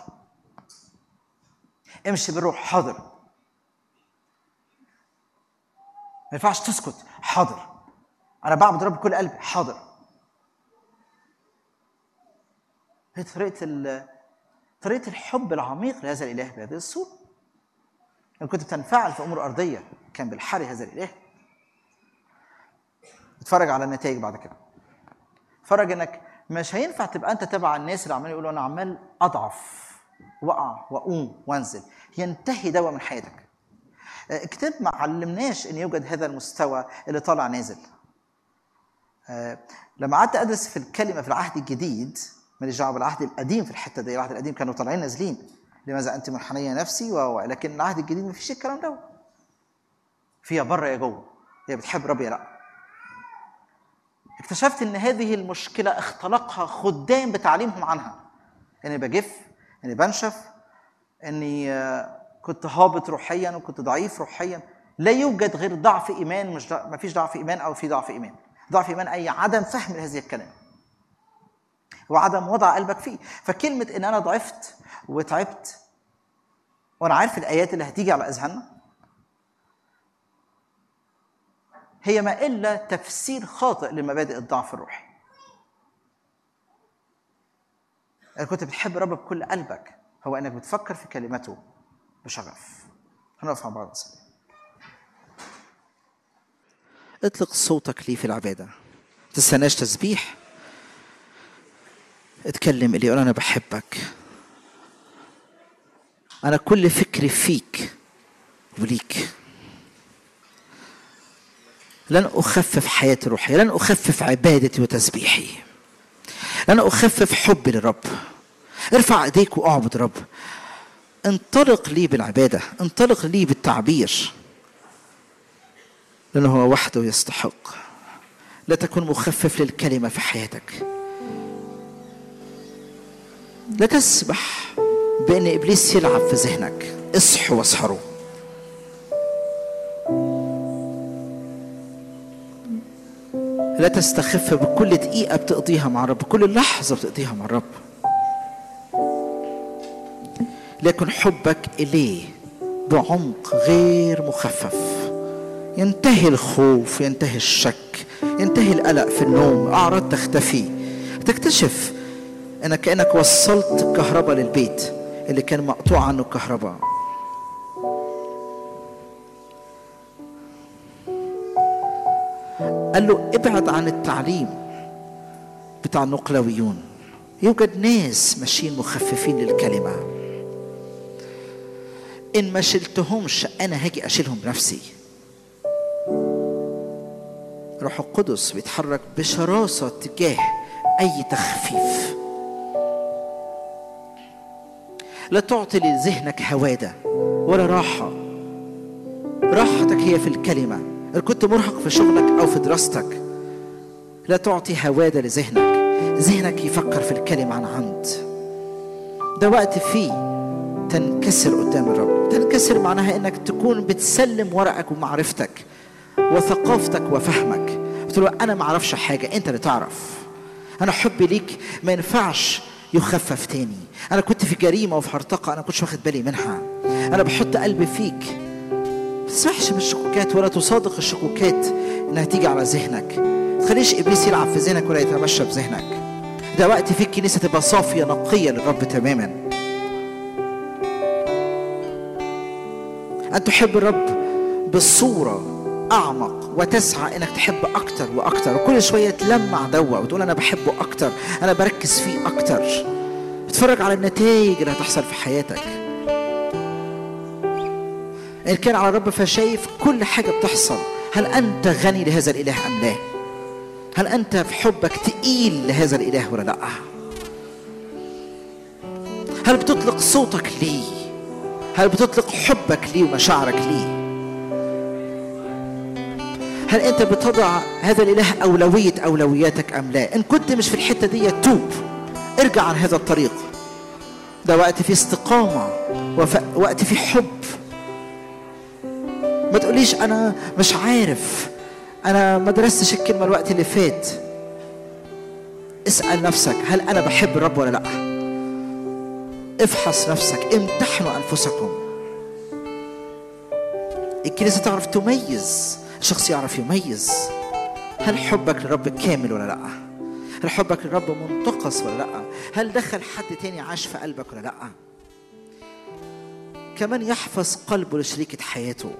امشي بالروح حاضر ما ينفعش تسكت حاضر انا بعبد رب كل قلبي حاضر هي طريقه طريقه الحب العميق لهذا الاله بهذه الصوره ان كنت بتنفعل في امور ارضيه كان بالحري هذا الاله اتفرج على النتائج بعد كده اتفرج انك مش هينفع تبقى انت تبع الناس اللي عمالين يقولوا انا عمال اضعف واقع واقوم وانزل ينتهي دواء من حياتك الكتاب ما علمناش ان يوجد هذا المستوى اللي طالع نازل لما قعدت ادرس في الكلمه في العهد الجديد ماليش دعوه بالعهد القديم في الحته دي العهد القديم كانوا طالعين نازلين لماذا انت منحنيه نفسي و... لكن العهد الجديد ما فيش الكلام ده فيها بره يا جوه هي بتحب ربي يا لا اكتشفت ان هذه المشكله اختلقها خدام بتعليمهم عنها اني بجف اني بنشف اني كنت هابط روحيا وكنت ضعيف روحيا لا يوجد غير ضعف ايمان مش ما فيش ضعف ايمان او في ضعف ايمان ضعف ايمان اي عدم فهم لهذه الكلام وعدم وضع قلبك فيه فكلمه ان انا ضعفت وتعبت وانا عارف الايات اللي هتيجي على اذهاننا هي ما الا تفسير خاطئ لمبادئ الضعف الروحي اذا كنت بتحب رب بكل قلبك هو انك بتفكر في كلمته بشغف هنقف مع بعض نصلي اطلق صوتك لي في العباده ما تستناش تسبيح اتكلم اللي يقول انا بحبك انا كل فكري فيك وليك لن اخفف حياتي الروحيه لن اخفف عبادتي وتسبيحي لن اخفف حبي للرب ارفع ايديك واعبد رب انطلق لي بالعباده انطلق لي بالتعبير لانه هو وحده يستحق لا تكن مخفف للكلمه في حياتك لا تسبح بان ابليس يلعب في ذهنك اصحوا واسحروا لا تستخف بكل دقيقه بتقضيها مع الرب بكل لحظه بتقضيها مع الرب لكن حبك اليه بعمق غير مخفف ينتهي الخوف ينتهي الشك ينتهي القلق في النوم اعراض تختفي تكتشف انك كانك وصلت الكهرباء للبيت اللي كان مقطوع عنه الكهرباء قال له ابعد عن التعليم بتاع النقلويون يوجد ناس ماشيين مخففين للكلمة إن ما شلتهمش أنا هاجي أشيلهم بنفسي روح القدس بيتحرك بشراسة تجاه أي تخفيف لا تعطي لذهنك هوادة ولا راحة راحتك هي في الكلمة إن كنت مرهق في شغلك أو في دراستك لا تعطي هوادة لذهنك ذهنك يفكر في الكلمة عن عمد ده وقت فيه تنكسر قدام الرب تنكسر معناها انك تكون بتسلم ورقك ومعرفتك وثقافتك وفهمك قلت له انا ما اعرفش حاجه انت اللي تعرف انا حبي ليك ما ينفعش يخفف تاني انا كنت في جريمه وفي هرطقه انا كنتش واخد بالي منها انا بحط قلبي فيك ما تسمحش بالشكوكات ولا تصادق الشكوكات انها تيجي على ذهنك ما تخليش ابليس يلعب في ذهنك ولا يتمشى بذهنك ده وقت فيه الكنيسه تبقى صافيه نقيه للرب تماما ان تحب الرب بصوره اعمق وتسعى انك تحب اكتر واكتر وكل شويه تلمع دوا وتقول انا بحبه اكتر انا بركز فيه اكتر اتفرج على النتائج اللي هتحصل في حياتك ان كان على الرب فشايف كل حاجه بتحصل هل انت غني لهذا الاله ام لا هل انت في حبك تقيل لهذا الاله ولا لا هل بتطلق صوتك ليه هل بتطلق حبك ليه ومشاعرك ليه هل انت بتضع هذا الاله اولويه اولوياتك ام لا ان كنت مش في الحته دي توب ارجع عن هذا الطريق ده وقت فيه استقامه وف... وقت فيه حب ما تقوليش انا مش عارف انا ما درستش الكلمه الوقت اللي فات اسال نفسك هل انا بحب الرب ولا لا افحص نفسك امتحنوا انفسكم الكنيسه تعرف تميز الشخص يعرف يميز هل حبك للرب كامل ولا لا هل حبك للرب منتقص ولا لا هل دخل حد تاني عاش في قلبك ولا لا كمان يحفظ قلبه لشريكة حياته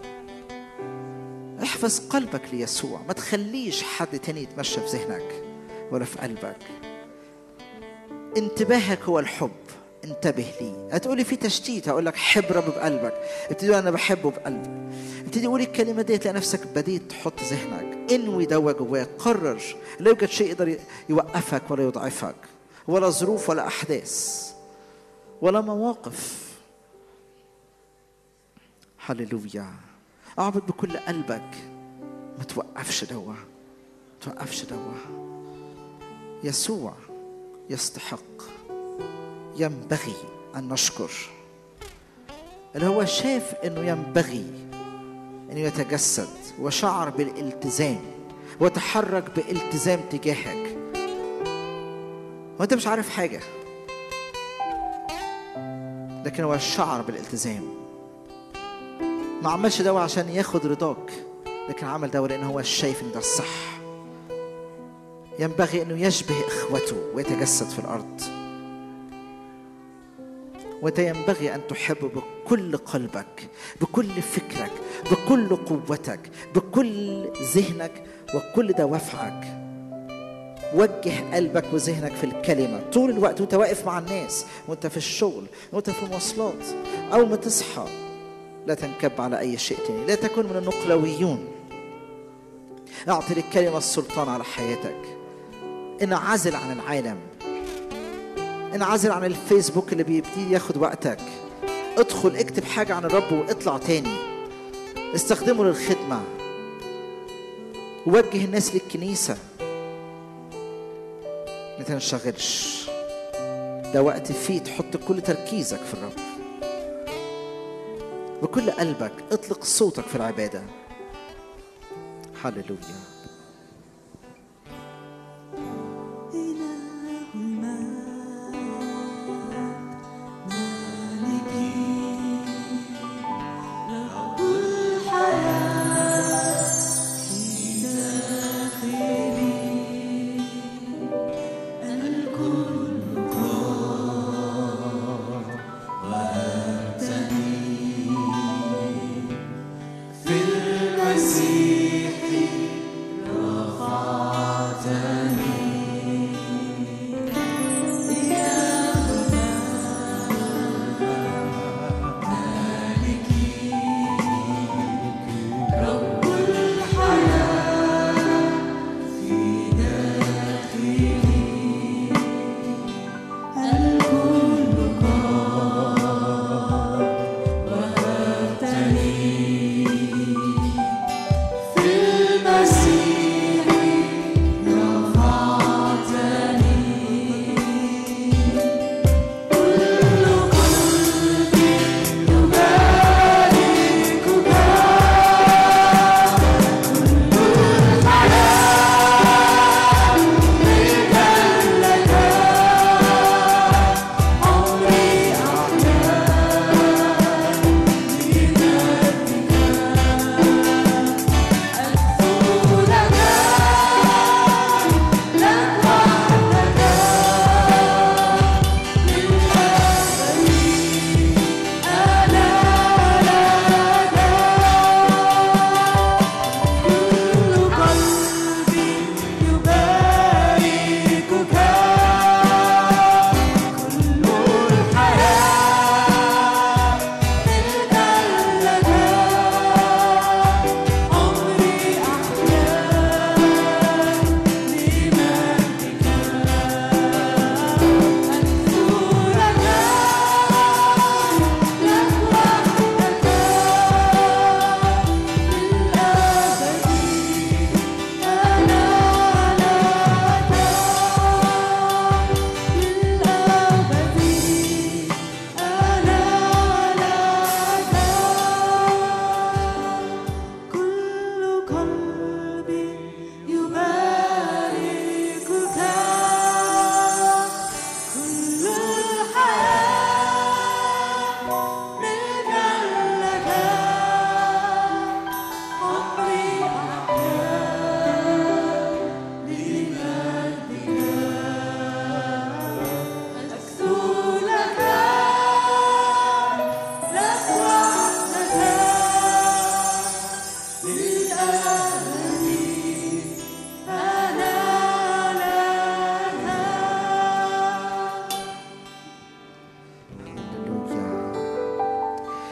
احفظ قلبك ليسوع ما تخليش حد تاني يتمشى في ذهنك ولا في قلبك انتباهك هو الحب انتبه لي هتقولي في تشتيت هقول لك حب رب بقلبك ابتدي انا بحبه بقلبي ابتدي قولي الكلمه دي تلاقي نفسك بديت تحط ذهنك انوي دوا جواك قرر لا يوجد شيء يقدر يوقفك ولا يضعفك ولا ظروف ولا احداث ولا مواقف هللويا اعبد بكل قلبك ما توقفش دوا ما توقفش دوا يسوع يستحق ينبغي ان نشكر اللي هو شاف انه ينبغي انه يتجسد وشعر بالالتزام وتحرك بالتزام تجاهك وانت مش عارف حاجه لكن هو شعر بالالتزام ما عملش ده عشان ياخد رضاك لكن عمل ده لان هو شايف ان ده الصح ينبغي انه يشبه اخوته ويتجسد في الارض وانت ينبغي ان تحب بكل قلبك بكل فكرك بكل قوتك بكل ذهنك وكل دوافعك وجه قلبك وذهنك في الكلمة طول الوقت وانت واقف مع الناس وانت في الشغل وانت في المواصلات أول ما تصحى لا تنكب على أي شيء تاني لا تكن من النقلويون أعطي للكلمة السلطان على حياتك انعزل عن العالم انعزل عن الفيسبوك اللي بيبتدي ياخد وقتك ادخل اكتب حاجة عن الرب واطلع تاني استخدمه للخدمة وجه الناس للكنيسة ما تنشغلش ده وقت فيه تحط كل تركيزك في الرب بكل قلبك اطلق صوتك في العبادة هللويا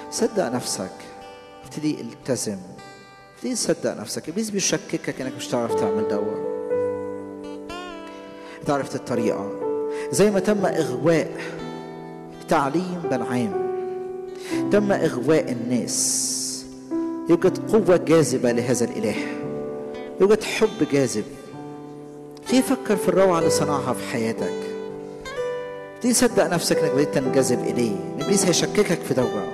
صدق نفسك ابتدي التزم ابتدي تصدق نفسك ابليس بيشككك انك مش تعرف تعمل دوا تعرف الطريقه زي ما تم اغواء تعليم بلعام تم اغواء الناس يوجد قوه جاذبه لهذا الاله يوجد حب جاذب ابتدي فكر في الروعه اللي صنعها في حياتك ابتدي صدق نفسك انك بديت تنجذب اليه ابليس هيشككك في دوره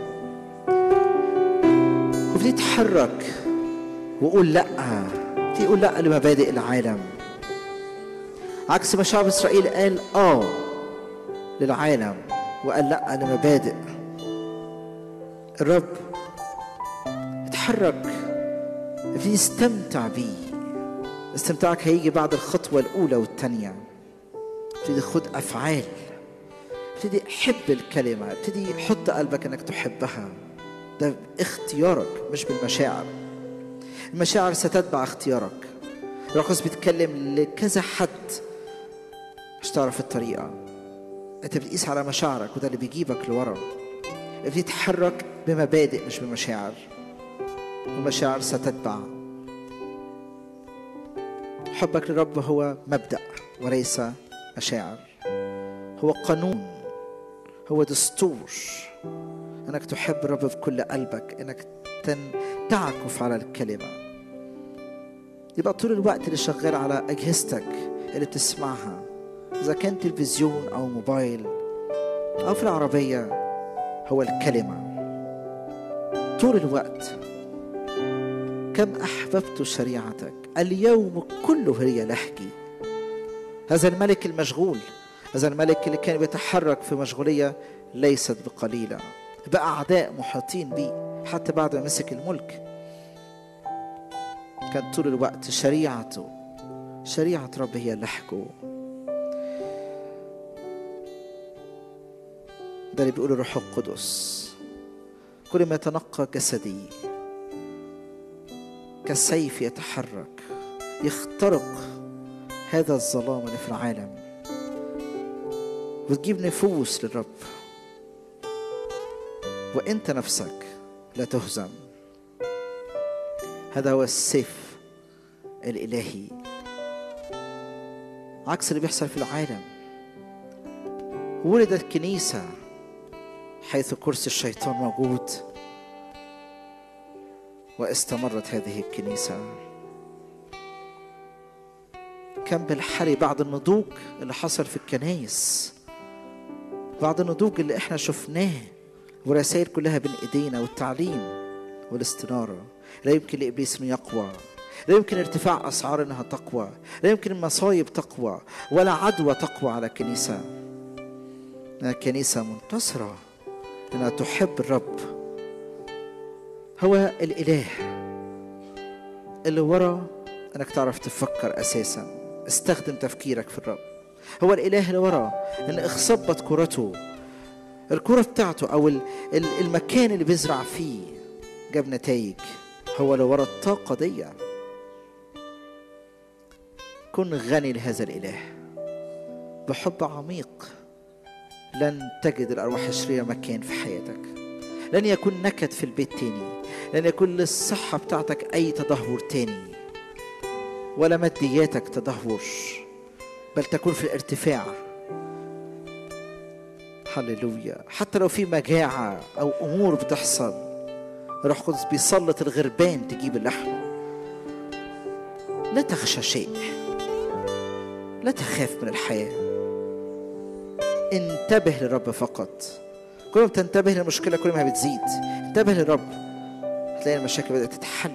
وابتدي تتحرك وقول لا ابتدي قول لا لمبادئ العالم عكس ما شعب اسرائيل قال اه للعالم وقال لا لمبادئ الرب اتحرك ابتدي استمتع بيه استمتاعك هيجي بعد الخطوة الأولى والثانية ابتدي خد أفعال ابتدي حب الكلمة ابتدي حط قلبك انك تحبها ده اختيارك مش بالمشاعر المشاعر ستتبع اختيارك الرقص بيتكلم لكذا حد مش تعرف الطريقة انت بتقيس على مشاعرك وده اللي بيجيبك لورا ابتدي تتحرك بمبادئ مش بمشاعر والمشاعر ستتبع حبك للرب هو مبدأ وليس مشاعر هو قانون هو دستور انك تحب الرب بكل قلبك انك تن تعكف على الكلمه يبقى طول الوقت اللي شغال على اجهزتك اللي بتسمعها اذا كان تلفزيون او موبايل او في العربيه هو الكلمه طول الوقت كم احببت شريعتك اليوم كله هي لهجي هذا الملك المشغول هذا الملك اللي كان بيتحرك في مشغولية ليست بقليلة بقى أعداء محاطين بيه حتى بعد ما مسك الملك كان طول الوقت شريعته شريعة رب هي لحجه ده اللي بيقوله الروح القدس كل ما يتنقى جسدي كالسيف يتحرك يخترق هذا الظلام اللي في العالم وتجيب نفوس للرب وانت نفسك لا تهزم هذا هو السيف الالهي عكس اللي بيحصل في العالم ولدت كنيسه حيث كرسي الشيطان موجود واستمرت هذه الكنيسه كان بالحري بعد النضوج اللي حصل في الكنايس بعد النضوج اللي احنا شفناه ورسائل كلها بين ايدينا والتعليم والاستنارة لا يمكن لابليس انه يقوى لا يمكن ارتفاع اسعار انها تقوى لا يمكن المصايب تقوى ولا عدوى تقوى على الكنيسة انها كنيسة منتصرة انها تحب الرب هو الاله اللي ورا انك تعرف تفكر اساسا استخدم تفكيرك في الرب هو الاله اللي ورا ان اخصبت كرته الكرة بتاعته او المكان اللي بيزرع فيه جاب نتائج هو اللي ورا الطاقة دي كن غني لهذا الاله بحب عميق لن تجد الارواح الشريرة مكان في حياتك لن يكون نكد في البيت تاني لن يكون للصحة بتاعتك أي تدهور تاني ولا مادياتك تدهور بل تكون في الارتفاع هللويا حتى لو في مجاعة أو أمور بتحصل الروح القدس بيسلط الغربان تجيب اللحم لا تخشى شيء لا تخاف من الحياة انتبه للرب فقط كل ما بتنتبه للمشكلة كل ما بتزيد انتبه للرب هتلاقي المشاكل بدأت تتحل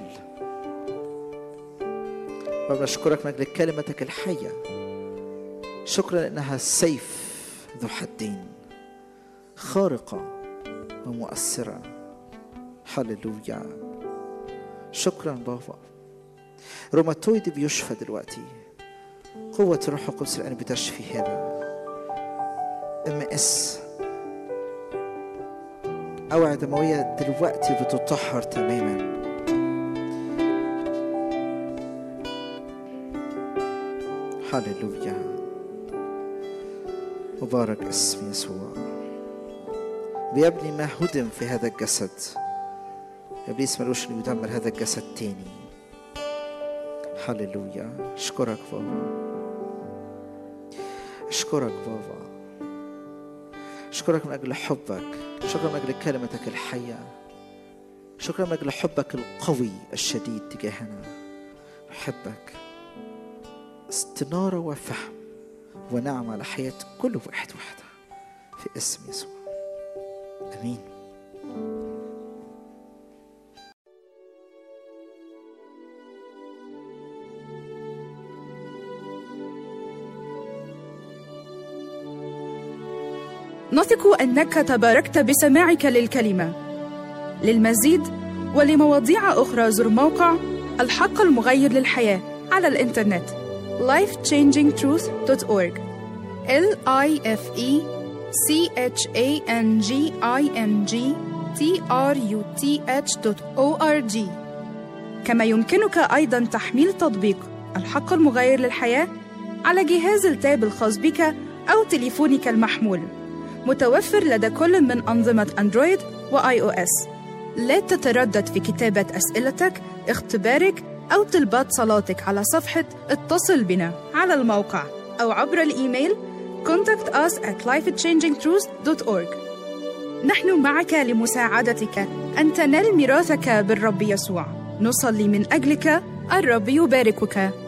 وبنشكرك من أجل كلمتك الحية شكرا لأنها سيف ذو حدين خارقة ومؤثرة هللويا شكرا بابا روماتويد بيشفى دلوقتي قوة الروح القدس الآن بتشفي هذا ام اس أوعية دموية دلوقتي بتطهر تماما هللويا مبارك اسم يسوع بيبني ما هدم في هذا الجسد ابليس ملوش انه يدمر هذا الجسد تاني هللويا اشكرك بابا اشكرك بابا اشكرك من اجل حبك شكرا من اجل كلمتك الحيه شكرا من اجل حبك القوي الشديد تجاهنا بحبك استناره وفهم ونعمه على حياه كل واحد وحده في اسم يسوع امين نثق انك تباركت بسماعك للكلمه للمزيد ولمواضيع اخرى زر موقع الحق المغير للحياه على الانترنت lifechangingtruth.org l i f e c h a n g i n g t r u t h.org كما يمكنك ايضا تحميل تطبيق الحق المغير للحياه على جهاز التاب الخاص بك او تليفونك المحمول متوفر لدى كل من أنظمة أندرويد وآي أو إس. لا تتردد في كتابة أسئلتك، اختبارك أو طلبات صلاتك على صفحة اتصل بنا على الموقع أو عبر الإيميل contact us at lifechangingtruth.org نحن معك لمساعدتك أن تنال ميراثك بالرب يسوع نصلي من أجلك الرب يباركك